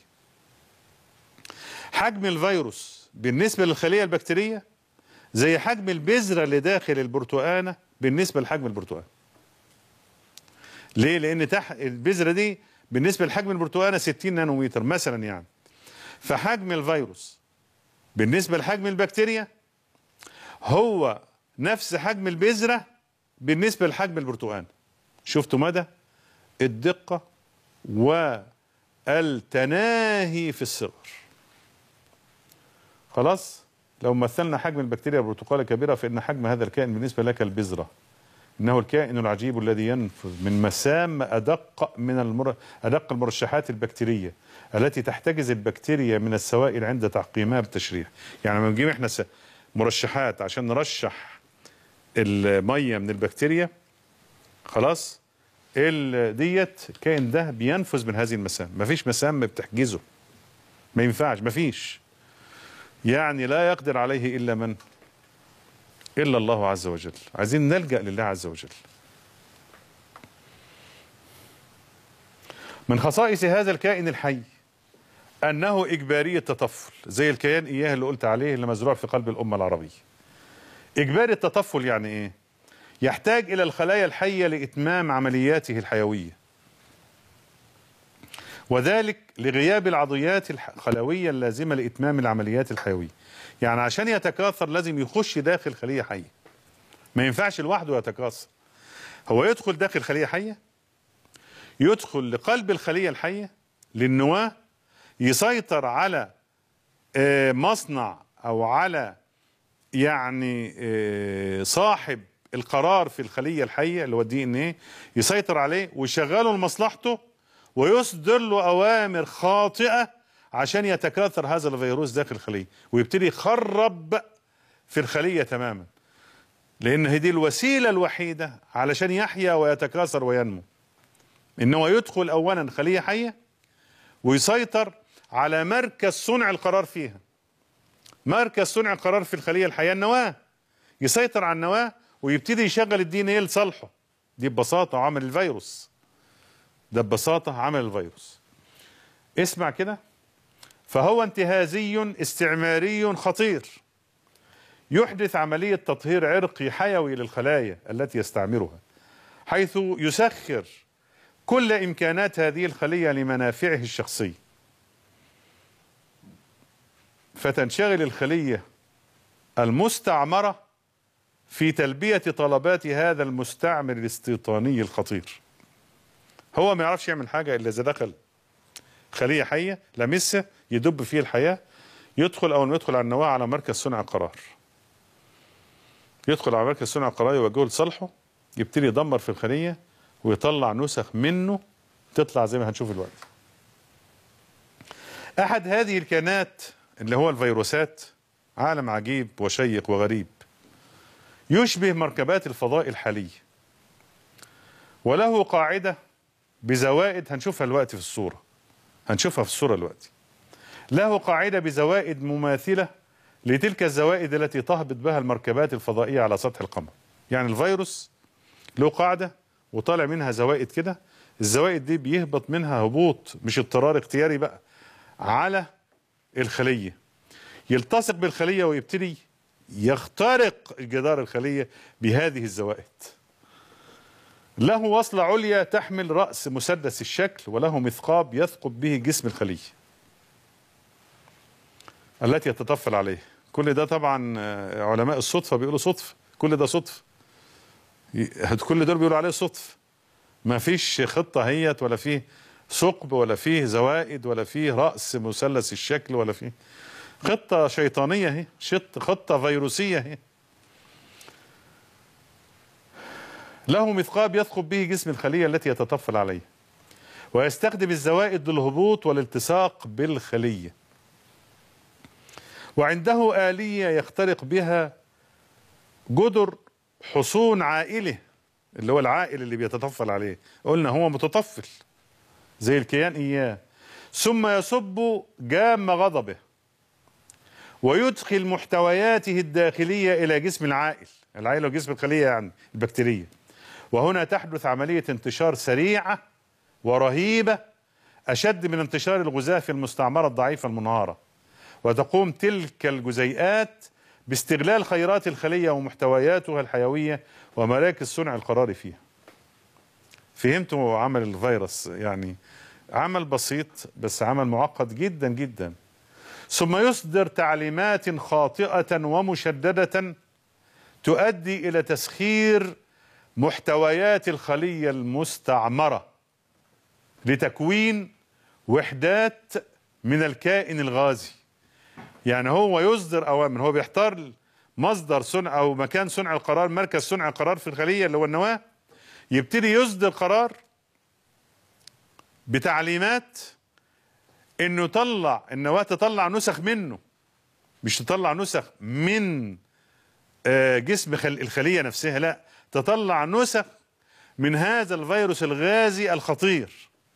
حجم الفيروس بالنسبة للخلية البكتيرية زي حجم البذرة اللي داخل البرتقانة بالنسبة لحجم البرتقان ليه؟ لأن تح... البذرة دي بالنسبة لحجم البرتقانة 60 نانومتر مثلا يعني فحجم الفيروس بالنسبة لحجم البكتيريا هو نفس حجم البذرة بالنسبة لحجم البرتقان شفتوا مدى الدقة والتناهي في الصغر خلاص لو مثلنا حجم البكتيريا برتقالة كبيرة فإن حجم هذا الكائن بالنسبة لك البذرة إنه الكائن العجيب الذي ينفذ من مسام أدق من المر... أدق المرشحات البكتيرية التي تحتجز البكتيريا من السوائل عند تعقيمها بالتشريح يعني لما نجيب احنا س- مرشحات عشان نرشح المية من البكتيريا خلاص ال- ديت الكائن ده بينفذ من هذه المسام مفيش مسام بتحجزه ما ينفعش مفيش يعني لا يقدر عليه الا من الا الله عز وجل عايزين نلجا لله عز وجل من خصائص هذا الكائن الحي انه اجباري التطفل زي الكيان اياه اللي قلت عليه اللي مزروع في قلب الامه العربيه اجباري التطفل يعني ايه يحتاج الى الخلايا الحيه لاتمام عملياته الحيويه وذلك لغياب العضيات الخلويه اللازمه لاتمام العمليات الحيويه يعني عشان يتكاثر لازم يخش داخل خليه حيه ما ينفعش لوحده يتكاثر هو يدخل داخل خليه حيه يدخل لقلب الخليه الحيه للنواه يسيطر على آه، مصنع او على يعني آه، صاحب القرار في الخليه الحيه اللي هو الدي ان ايه يسيطر عليه ويشغله لمصلحته ويصدر له اوامر خاطئه عشان يتكاثر هذا الفيروس داخل الخليه ويبتدي يخرب في الخليه تماما لان هي دي الوسيله الوحيده علشان يحيا ويتكاثر وينمو ان هو يدخل اولا خليه حيه ويسيطر على مركز صنع القرار فيها مركز صنع القرار في الخليه الحيه النواه يسيطر على النواه ويبتدي يشغل الدي ان ايه لصالحه دي ببساطه عمل الفيروس ده ببساطه عمل الفيروس اسمع كده فهو انتهازي استعماري خطير يحدث عمليه تطهير عرقي حيوي للخلايا التي يستعمرها حيث يسخر كل إمكانات هذه الخلية لمنافعه الشخصية فتنشغل الخلية المستعمرة في تلبية طلبات هذا المستعمر الاستيطاني الخطير هو ما يعرفش يعمل حاجة إلا إذا دخل خلية حية لمسها يدب فيه الحياة يدخل أول ما يدخل على النواة على مركز صنع قرار يدخل على مركز صنع قرار يوجهه لصالحه يبتدي يدمر في الخلية ويطلع نسخ منه تطلع زي ما هنشوف دلوقتي أحد هذه الكائنات اللي هو الفيروسات عالم عجيب وشيق وغريب يشبه مركبات الفضاء الحالية وله قاعدة بزوائد هنشوفها دلوقتي في الصورة هنشوفها في الصورة دلوقتي له قاعدة بزوائد مماثلة لتلك الزوائد التي تهبط بها المركبات الفضائية على سطح القمر يعني الفيروس له قاعدة وطالع منها زوائد كده الزوائد دي بيهبط منها هبوط مش اضطرار اختياري بقى على الخلية يلتصق بالخلية ويبتدي يخترق جدار الخلية بهذه الزوائد له وصلة عليا تحمل رأس مسدس الشكل وله مثقاب يثقب به جسم الخلية التي يتطفل عليه كل ده طبعا علماء الصدفة بيقولوا صدفة كل ده صدفة كل دول بيقولوا عليه صدفة ما فيش خطة هيت ولا فيه ثقب ولا فيه زوائد ولا فيه رأس مثلث الشكل ولا فيه خطة شيطانية هي شط خطة فيروسية هي له مثقاب يثقب به جسم الخلية التي يتطفل عليه ويستخدم الزوائد للهبوط والالتصاق بالخلية وعنده آلية يخترق بها جدر حصون عائله اللي هو العائل اللي بيتطفل عليه قلنا هو متطفل زي الكيان إياه ثم يصب جام غضبه ويدخل محتوياته الداخلية إلى جسم العائل العائل وجسم الخلية يعني البكتيرية وهنا تحدث عملية انتشار سريعة ورهيبة أشد من انتشار الغذاء في المستعمرة الضعيفة المنهارة وتقوم تلك الجزيئات باستغلال خيرات الخلية ومحتوياتها الحيوية ومراكز صنع القرار فيها فهمتوا عمل الفيروس يعني عمل بسيط بس عمل معقد جدا جدا ثم يصدر تعليمات خاطئة ومشددة تؤدي إلى تسخير محتويات الخلية المستعمرة لتكوين وحدات من الكائن الغازي يعني هو يصدر أوامر هو بيختار مصدر صنع أو مكان صنع القرار مركز صنع القرار في الخلية اللي هو النواة يبتدي يصدر قرار بتعليمات انه يطلع النواة تطلع نسخ منه مش تطلع نسخ من جسم الخلية نفسها لا تطلع نسخ من هذا الفيروس الغازي الخطير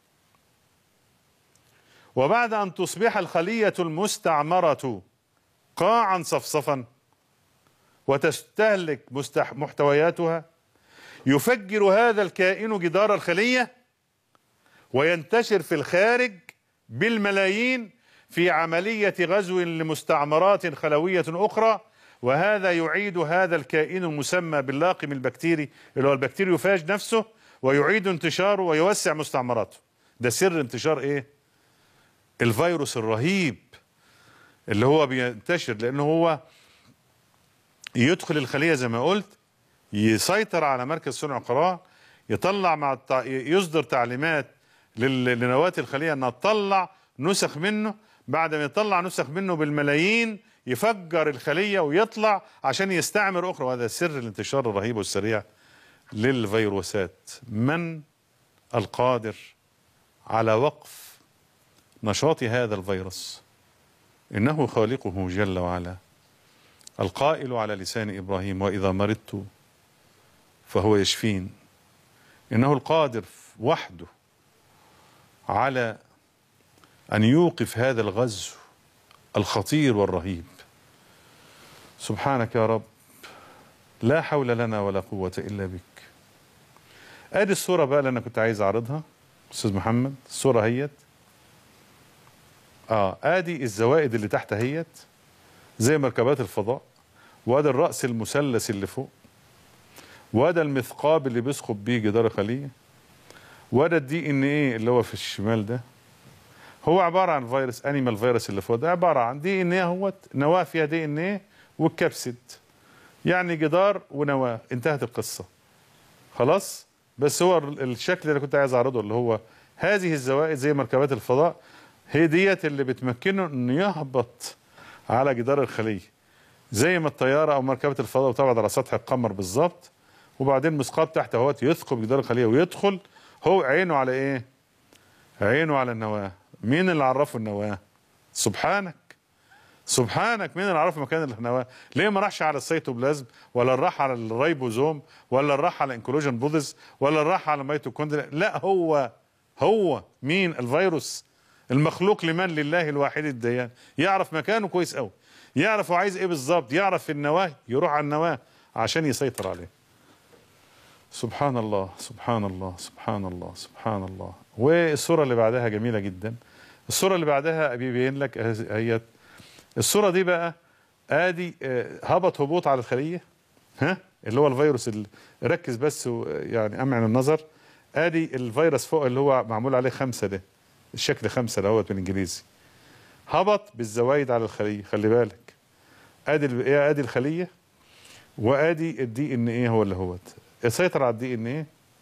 وبعد أن تصبح الخلية المستعمرة قاعا صفصفا وتستهلك محتوياتها يفجر هذا الكائن جدار الخلية وينتشر في الخارج بالملايين في عملية غزو لمستعمرات خلوية أخرى وهذا يعيد هذا الكائن المسمى باللاقم البكتيري اللي هو البكتيريوفاج نفسه ويعيد انتشاره ويوسع مستعمراته ده سر انتشار ايه الفيروس الرهيب اللي هو بينتشر لانه هو يدخل الخلية زي ما قلت يسيطر على مركز صنع القرار يطلع مع التع... يصدر تعليمات لل... لنواة الخلية انها تطلع نسخ منه بعد ما يطلع نسخ منه بالملايين يفجر الخلية ويطلع عشان يستعمر أخرى وهذا سر الانتشار الرهيب والسريع للفيروسات من القادر على وقف نشاط هذا الفيروس إنه خالقه جل وعلا القائل على لسان إبراهيم وإذا مرضت فهو يشفين إنه القادر وحده على أن يوقف هذا الغزو الخطير والرهيب سبحانك يا رب لا حول لنا ولا قوة إلا بك ادي الصورة بقى اللي انا كنت عايز اعرضها استاذ محمد الصورة هيت اه ادي الزوائد اللي تحت هيت زي مركبات الفضاء وادي الرأس المثلث اللي فوق وادي المثقاب اللي بيسقط بيه جدار الخلية وده الدي ان ايه اللي هو في الشمال ده هو عباره عن فيروس انيمال فيروس اللي فوق ده عباره عن دي ان ايه اهوت نواه فيها دي ان ايه والكبسد يعني جدار ونواه انتهت القصه خلاص بس هو الشكل اللي كنت عايز اعرضه اللي هو هذه الزوائد زي مركبات الفضاء هي ديت اللي بتمكنه انه يهبط على جدار الخليه زي ما الطياره او مركبه الفضاء بتبعد على سطح القمر بالظبط وبعدين مسقط تحت اهوت يثقب جدار الخليه ويدخل هو عينه على ايه؟ عينه على النواه مين اللي عرفه النواه؟ سبحانك سبحانك مين اللي عرف مكان النواه؟ ليه ما راحش على السيتوبلازم ولا راح على الريبوزوم ولا راح على انكلوجن بودز ولا راح على ميتوكوندريا لا هو هو مين الفيروس المخلوق لمن لله الواحد الديان يعرف مكانه كويس قوي يعرف هو عايز ايه بالظبط يعرف النواه يروح على النواه عشان يسيطر عليه سبحان الله سبحان الله سبحان الله سبحان الله والصورة اللي بعدها جميلة جدا الصورة اللي بعدها بيبين لك هي الصورة دي بقى ادي هبط هبوط على الخلية ها اللي هو الفيروس اللي ركز بس يعني امعن النظر ادي الفيروس فوق اللي هو معمول عليه خمسة ده الشكل خمسة دوت بالانجليزي هبط بالزوايد على الخلية خلي بالك ادي ادي الخلية وادي الدي ان ايه هو اللي هوت يسيطر على الدي ان ايه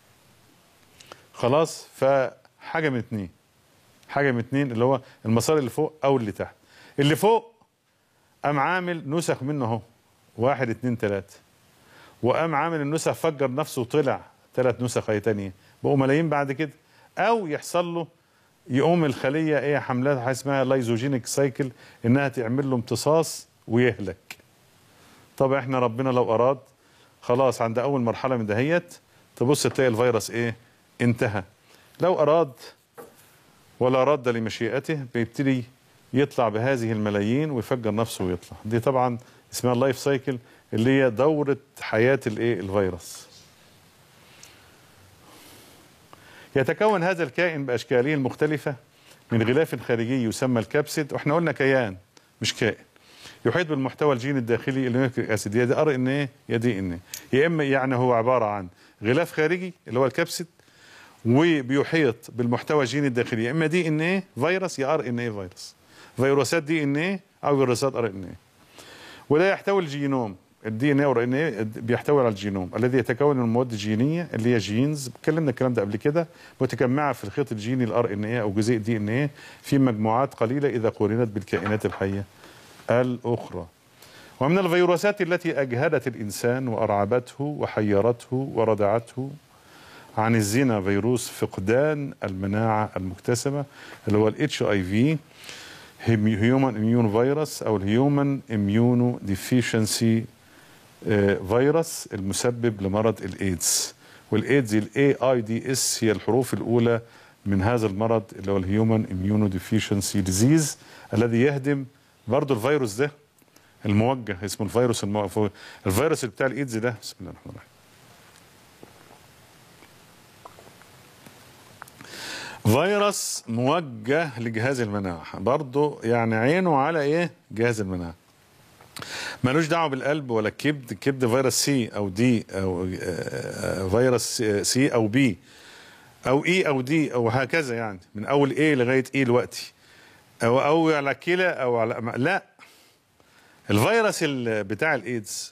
خلاص فحاجه من اتنين حاجه من اتنين اللي هو المسار اللي فوق او اللي تحت اللي فوق قام عامل نسخ منه اهو واحد اتنين تلاته وقام عامل النسخ فجر نفسه وطلع ثلاث نسخ اهي تانيه بقوا ملايين بعد كده او يحصل له يقوم الخليه ايه حملات حاجه اسمها لايزوجينيك سايكل انها تعمل له امتصاص ويهلك طب احنا ربنا لو اراد خلاص عند اول مرحله من دهيت تبص تلاقي الفيروس ايه انتهى لو اراد ولا رد لمشيئته بيبتدي يطلع بهذه الملايين ويفجر نفسه ويطلع دي طبعا اسمها اللايف سايكل اللي هي دوره حياه الايه الفيروس يتكون هذا الكائن باشكاله المختلفه من غلاف خارجي يسمى الكبسد واحنا قلنا كيان مش كائن يحيط بالمحتوى الجيني الداخلي النيوكليك اسيد يا دي ار ان ايه يا دي ان ايه يا اما يعني هو عباره عن غلاف خارجي اللي هو الكبسد وبيحيط بالمحتوى الجيني الداخلي يا اما دي ان ايه فيروس يا ار ان ايه فيروس فيروسات دي ان ايه او فيروسات ار ان ايه ولا يحتوي الجينوم الدي ان ايه والار ان ايه بيحتوي على الجينوم الذي يتكون من المواد الجينيه اللي هي جينز اتكلمنا الكلام ده قبل كده متجمعه في الخيط الجيني الار ان ايه او جزيء دي ان ايه في مجموعات قليله اذا قورنت بالكائنات الحيه الأخرى ومن الفيروسات التي أجهدت الإنسان وأرعبته وحيرته وردعته عن الزنا فيروس فقدان المناعة المكتسبة اللي هو الاتش اي في هيومن اميون فيروس او الهيومن اميونو ديفيشنسي فيروس المسبب لمرض الايدز والايدز الاي اي دي اس هي الحروف الاولى من هذا المرض اللي هو الهيومن اميونو ديفيشنسي ديزيز الذي يهدم برضه الفيروس ده الموجه اسمه الفيروس المو... الفيروس اللي بتاع الايدز ده بسم الله الرحمن الرحيم فيروس موجه لجهاز المناعه برضه يعني عينه على ايه جهاز المناعه ملوش دعوه بالقلب ولا الكبد الكبد فيروس سي او دي او فيروس سي او بي او اي او دي او هكذا يعني من اول ايه لغايه ايه دلوقتي او او على كلى او على لا الفيروس بتاع الايدز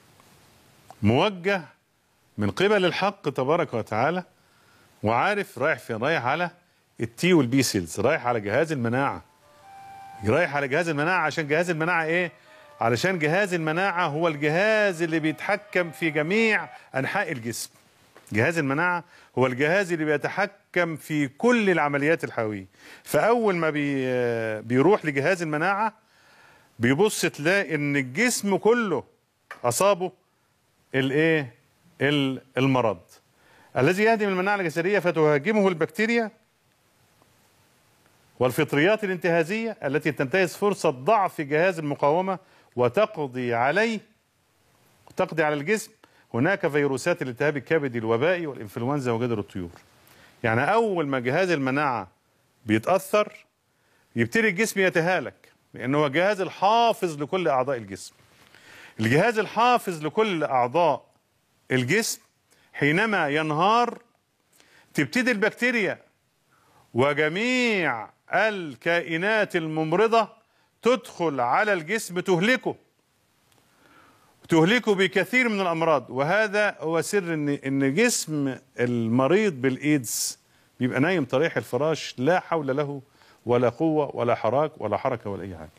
موجه من قبل الحق تبارك وتعالى وعارف رايح فين رايح على التي والبي سيلز رايح على جهاز المناعه رايح على جهاز المناعه عشان جهاز المناعه ايه علشان جهاز المناعه هو الجهاز اللي بيتحكم في جميع انحاء الجسم جهاز المناعه هو الجهاز اللي بيتحكم في كل العمليات الحيويه فاول ما بي بيروح لجهاز المناعه بيبص تلاقي ان الجسم كله اصابه الايه المرض الذي يهدم المناعه الجسديه فتهاجمه البكتيريا والفطريات الانتهازيه التي تنتهز فرصه ضعف جهاز المقاومه وتقضي عليه تقضي على الجسم هناك فيروسات الالتهاب الكبدي الوبائي والانفلونزا وجدر الطيور يعني اول ما جهاز المناعه بيتاثر يبتدي الجسم يتهالك لانه هو الجهاز الحافظ لكل اعضاء الجسم الجهاز الحافظ لكل اعضاء الجسم حينما ينهار تبتدي البكتيريا وجميع الكائنات الممرضة تدخل على الجسم تهلكه تهلكه بكثير من الأمراض وهذا هو سر إن إن جسم المريض بالإيدز بيبقى نايم طريح الفراش لا حول له ولا قوة ولا حراك ولا حركة ولا أي حاجة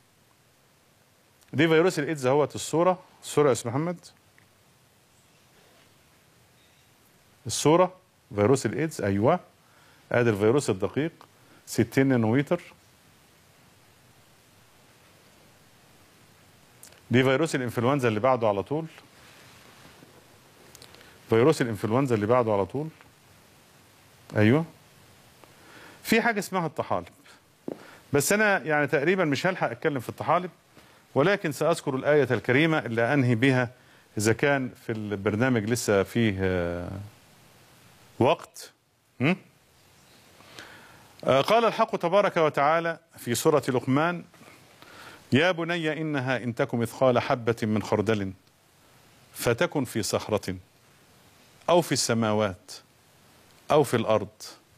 دي فيروس الإيدز اهوت الصورة الصورة يا أستاذ محمد الصورة فيروس الإيدز أيوه ادي الفيروس الدقيق 60 نانومتر دي فيروس الانفلونزا اللي بعده على طول فيروس الانفلونزا اللي بعده على طول ايوه في حاجه اسمها الطحالب بس انا يعني تقريبا مش هلحق اتكلم في الطحالب ولكن ساذكر الايه الكريمه اللي انهي بها اذا كان في البرنامج لسه فيه آه، وقت م? آه، قال الحق تبارك وتعالى في سورة لقمان يا بني إنها إن تك مثقال حبة من خردل فتكن في صخرة أو في السماوات أو في الأرض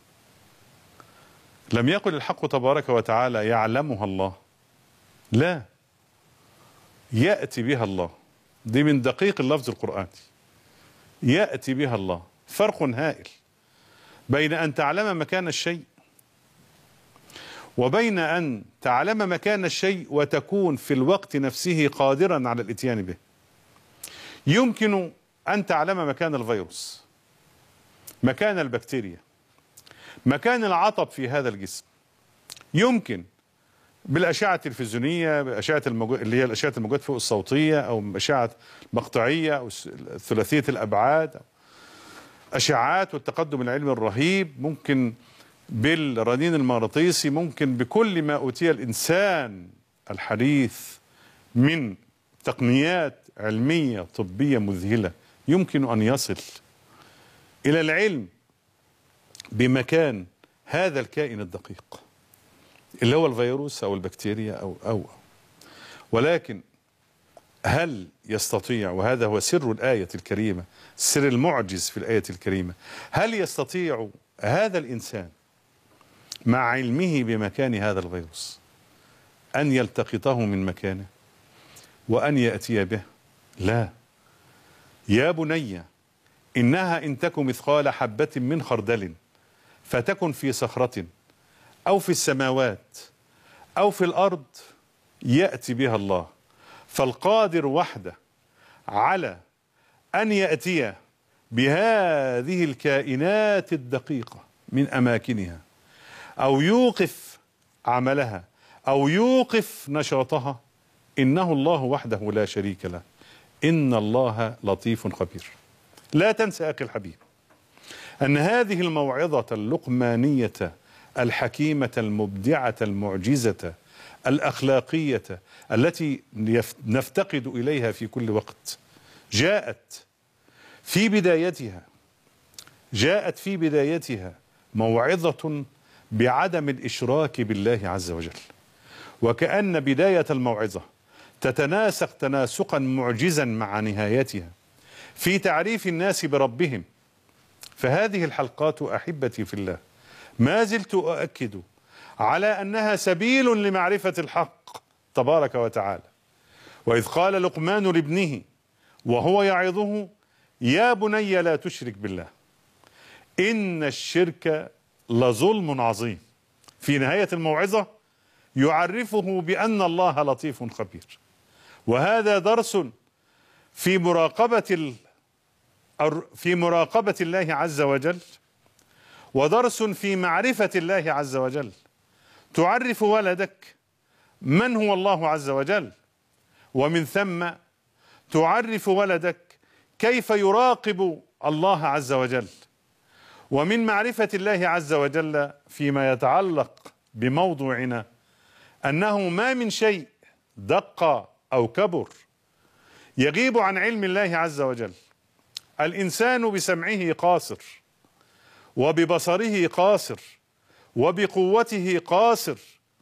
لم يقل الحق تبارك وتعالى يعلمها الله لا يأتي بها الله دي من دقيق اللفظ القرآني يأتي بها الله فرق هائل بين أن تعلم مكان الشيء وبين أن تعلم مكان الشيء وتكون في الوقت نفسه قادرا على الاتيان به يمكن أن تعلم مكان الفيروس مكان البكتيريا مكان العطب في هذا الجسم يمكن بالأشعة التلفزيونية بأشعة المجو... اللي هي الأشعة الموجات فوق الصوتية أو أشعة مقطعية أو س- ثلاثية الأبعاد أو أشعات والتقدم العلمي الرهيب ممكن بالرنين المغناطيسي ممكن بكل ما أوتي الإنسان الحديث من تقنيات علمية طبية مذهلة يمكن أن يصل إلى العلم بمكان هذا الكائن الدقيق اللي هو الفيروس أو البكتيريا أو أو ولكن هل يستطيع وهذا هو سر الآية الكريمة سر المعجز في الآية الكريمة هل يستطيع هذا الإنسان مع علمه بمكان هذا الفيروس أن يلتقطه من مكانه وأن يأتي به لا يا بني إنها إن تك مثقال حبة من خردل فتكن في صخرة أو في السماوات أو في الأرض يأتي بها الله فالقادر وحده على أن يأتي بهذه الكائنات الدقيقة من أماكنها أو يوقف عملها أو يوقف نشاطها إنه الله وحده لا شريك له إن الله لطيف خبير لا تنسى أخي الحبيب أن هذه الموعظة اللقمانية الحكيمة المبدعة المعجزة الأخلاقية التي يف- نفتقد إليها في كل وقت جاءت في بدايتها جاءت في بدايتها موعظة بعدم الإشراك بالله عز وجل وكأن بداية الموعظة تتناسق تناسقا معجزا مع نهايتها في تعريف الناس بربهم فهذه الحلقات أحبتي في الله ما زلت أؤكد على أنها سبيل لمعرفة الحق تبارك وتعالى وإذ قال لقمان لابنه وهو يعظه يا بني لا تشرك بالله إن الشرك لظلم عظيم في نهاية الموعظة يعرفه بأن الله لطيف خبير وهذا درس في مراقبة ال... الر- في مراقبة الله عز وجل ودرس في معرفة الله عز وجل تعرف ولدك من هو الله عز وجل ومن ثم تعرف ولدك كيف يراقب الله عز وجل ومن معرفة الله عز وجل فيما يتعلق بموضوعنا أنه ما من شيء دق أو كبر يغيب عن علم الله عز وجل الإنسان بسمعه قاصر وببصره قاصر وبقوته قاصر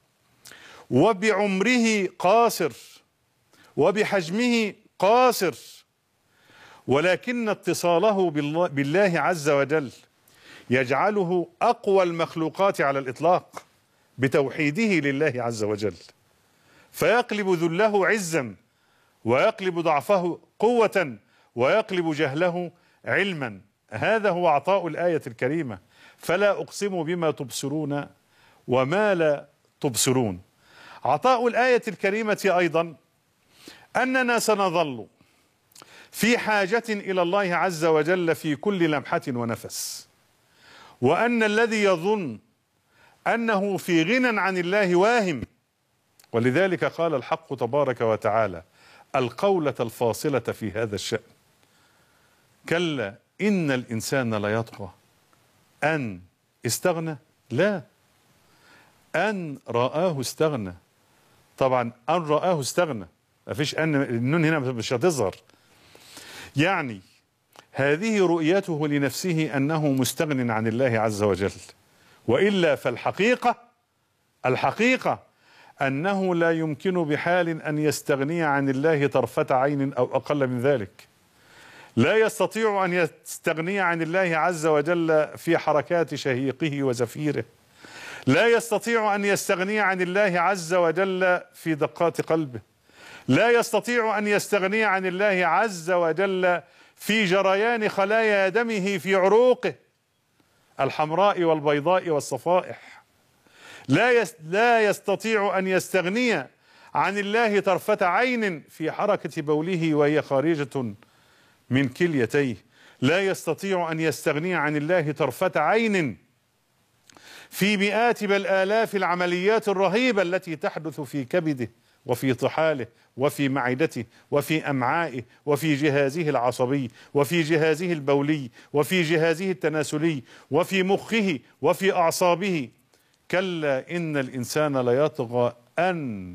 وبعمره قاصر وبحجمه قاصر ولكن اتصاله بالله, بالله عز وجل يجعله اقوى المخلوقات على الاطلاق بتوحيده لله عز وجل فيقلب ذله عزا ويقلب ضعفه قوة ويقلب جهله علما هذا هو عطاء الآية الكريمة فلا أقسم بما تبصرون وما لا تبصرون عطاء الآية الكريمة أيضا أننا سنظل في حاجة إلى الله عز وجل في كل لمحة ونفس وأن الذي يظن أنه في غنى عن الله واهم ولذلك قال الحق تبارك وتعالى القولة الفاصلة في هذا الشأن كلا إن الإنسان ليطغى أن استغنى لا أن رآه استغنى طبعا أن رآه استغنى ما فيش أن النون هنا مش هتظهر يعني هذه رؤيته لنفسه أنه مستغن عن الله عز وجل وإلا فالحقيقة الحقيقة أنه لا يمكن بحال أن يستغني عن الله طرفة عين أو أقل من ذلك لا يستطيع أن يستغني عن الله عز وجل في حركات شهيقه وزفيره لا يستطيع أن يستغني عن الله عز وجل في دقات قلبه لا يستطيع أن يستغني عن الله عز وجل في جريان خلايا دمه في عروقه الحمراء والبيضاء والصفائح لا لا يستطيع ان يستغني عن الله طرفة عين في حركة بوله وهي خارجة من كليتيه لا يستطيع ان يستغني عن الله طرفة عين في مئات بل آلاف العمليات الرهيبة التي تحدث في كبده وفي طحاله وفي معدته وفي أمعائه وفي جهازه العصبي وفي جهازه البولي وفي جهازه التناسلي وفي مخه وفي أعصابه كلا إن الإنسان ليطغى أن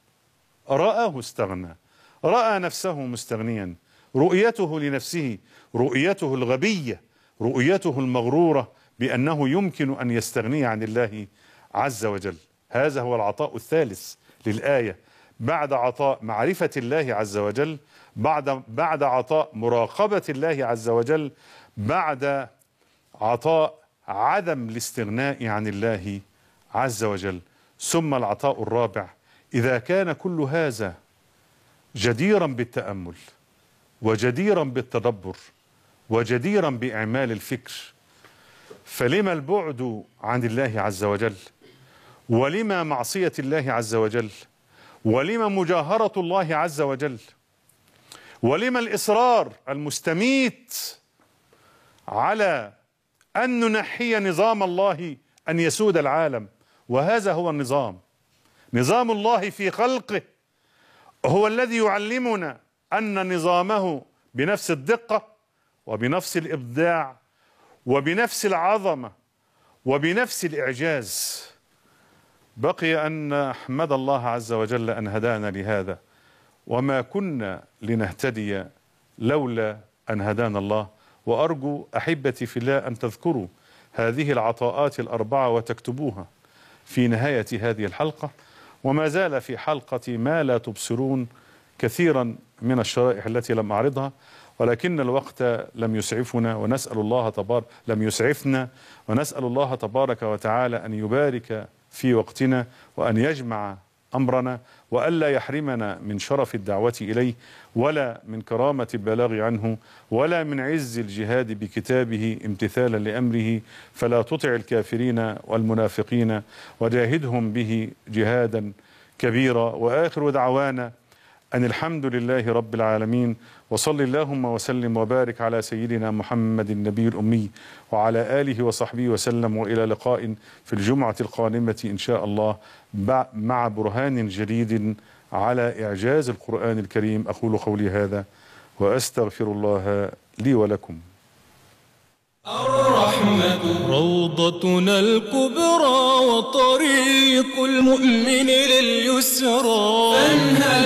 رآه استغنى رأى نفسه مستغنيا رؤيته لنفسه رؤيته الغبية رؤيته المغرورة بأنه يمكن أن يستغني عن الله عز وجل هذا هو العطاء الثالث للآية بعد عطاء معرفة الله عز وجل بعد بعد عطاء مراقبة الله عز وجل بعد عطاء عدم الاستغناء عن الله عز وجل ثم العطاء الرابع إذا كان كل هذا جديرا بالتأمل وجديرا بالتدبر وجديرا بإعمال الفكر فلما البعد عن الله عز وجل ولما معصية الله عز وجل ولما مجاهرة الله عز وجل ولما الإصرار المستميت على أن ننحي نظام الله أن يسود العالم وهذا هو النظام نظام الله في خلقه هو الذي يعلمنا أن نظامه بنفس الدقة وبنفس الإبداع وبنفس العظمة وبنفس الإعجاز بقي أن نحمد الله عز وجل أن هدانا لهذا وما كنا لنهتدي لولا أن هدانا الله وأرجو أحبتي في الله أن تذكروا هذه العطاءات الأربعة وتكتبوها في نهاية هذه الحلقة وما زال في حلقة ما لا تبصرون كثيرا من الشرائح التي لم أعرضها ولكن الوقت لم يسعفنا ونسأل الله تبارك لم يسعفنا ونسأل الله تبارك وتعالى أن يبارك في وقتنا وأن يجمع أمرنا وألا يحرمنا من شرف الدعوة إليه ولا من كرامة البلاغ عنه ولا من عز الجهاد بكتابه امتثالا لأمره فلا تطع الكافرين والمنافقين وجاهدهم به جهادا كبيرا وآخر دعوانا أن الحمد لله رب العالمين وصل اللهم وسلم وبارك على سيدنا محمد النبي الأمي وعلى آله وصحبه وسلم وإلى لقاء في الجمعة القادمة إن شاء الله مع برهان جديد على إعجاز القرآن الكريم أقول قولي هذا وأستغفر الله لي ولكم الرحمة روضتنا الكبرى وطريق المؤمن لليسرى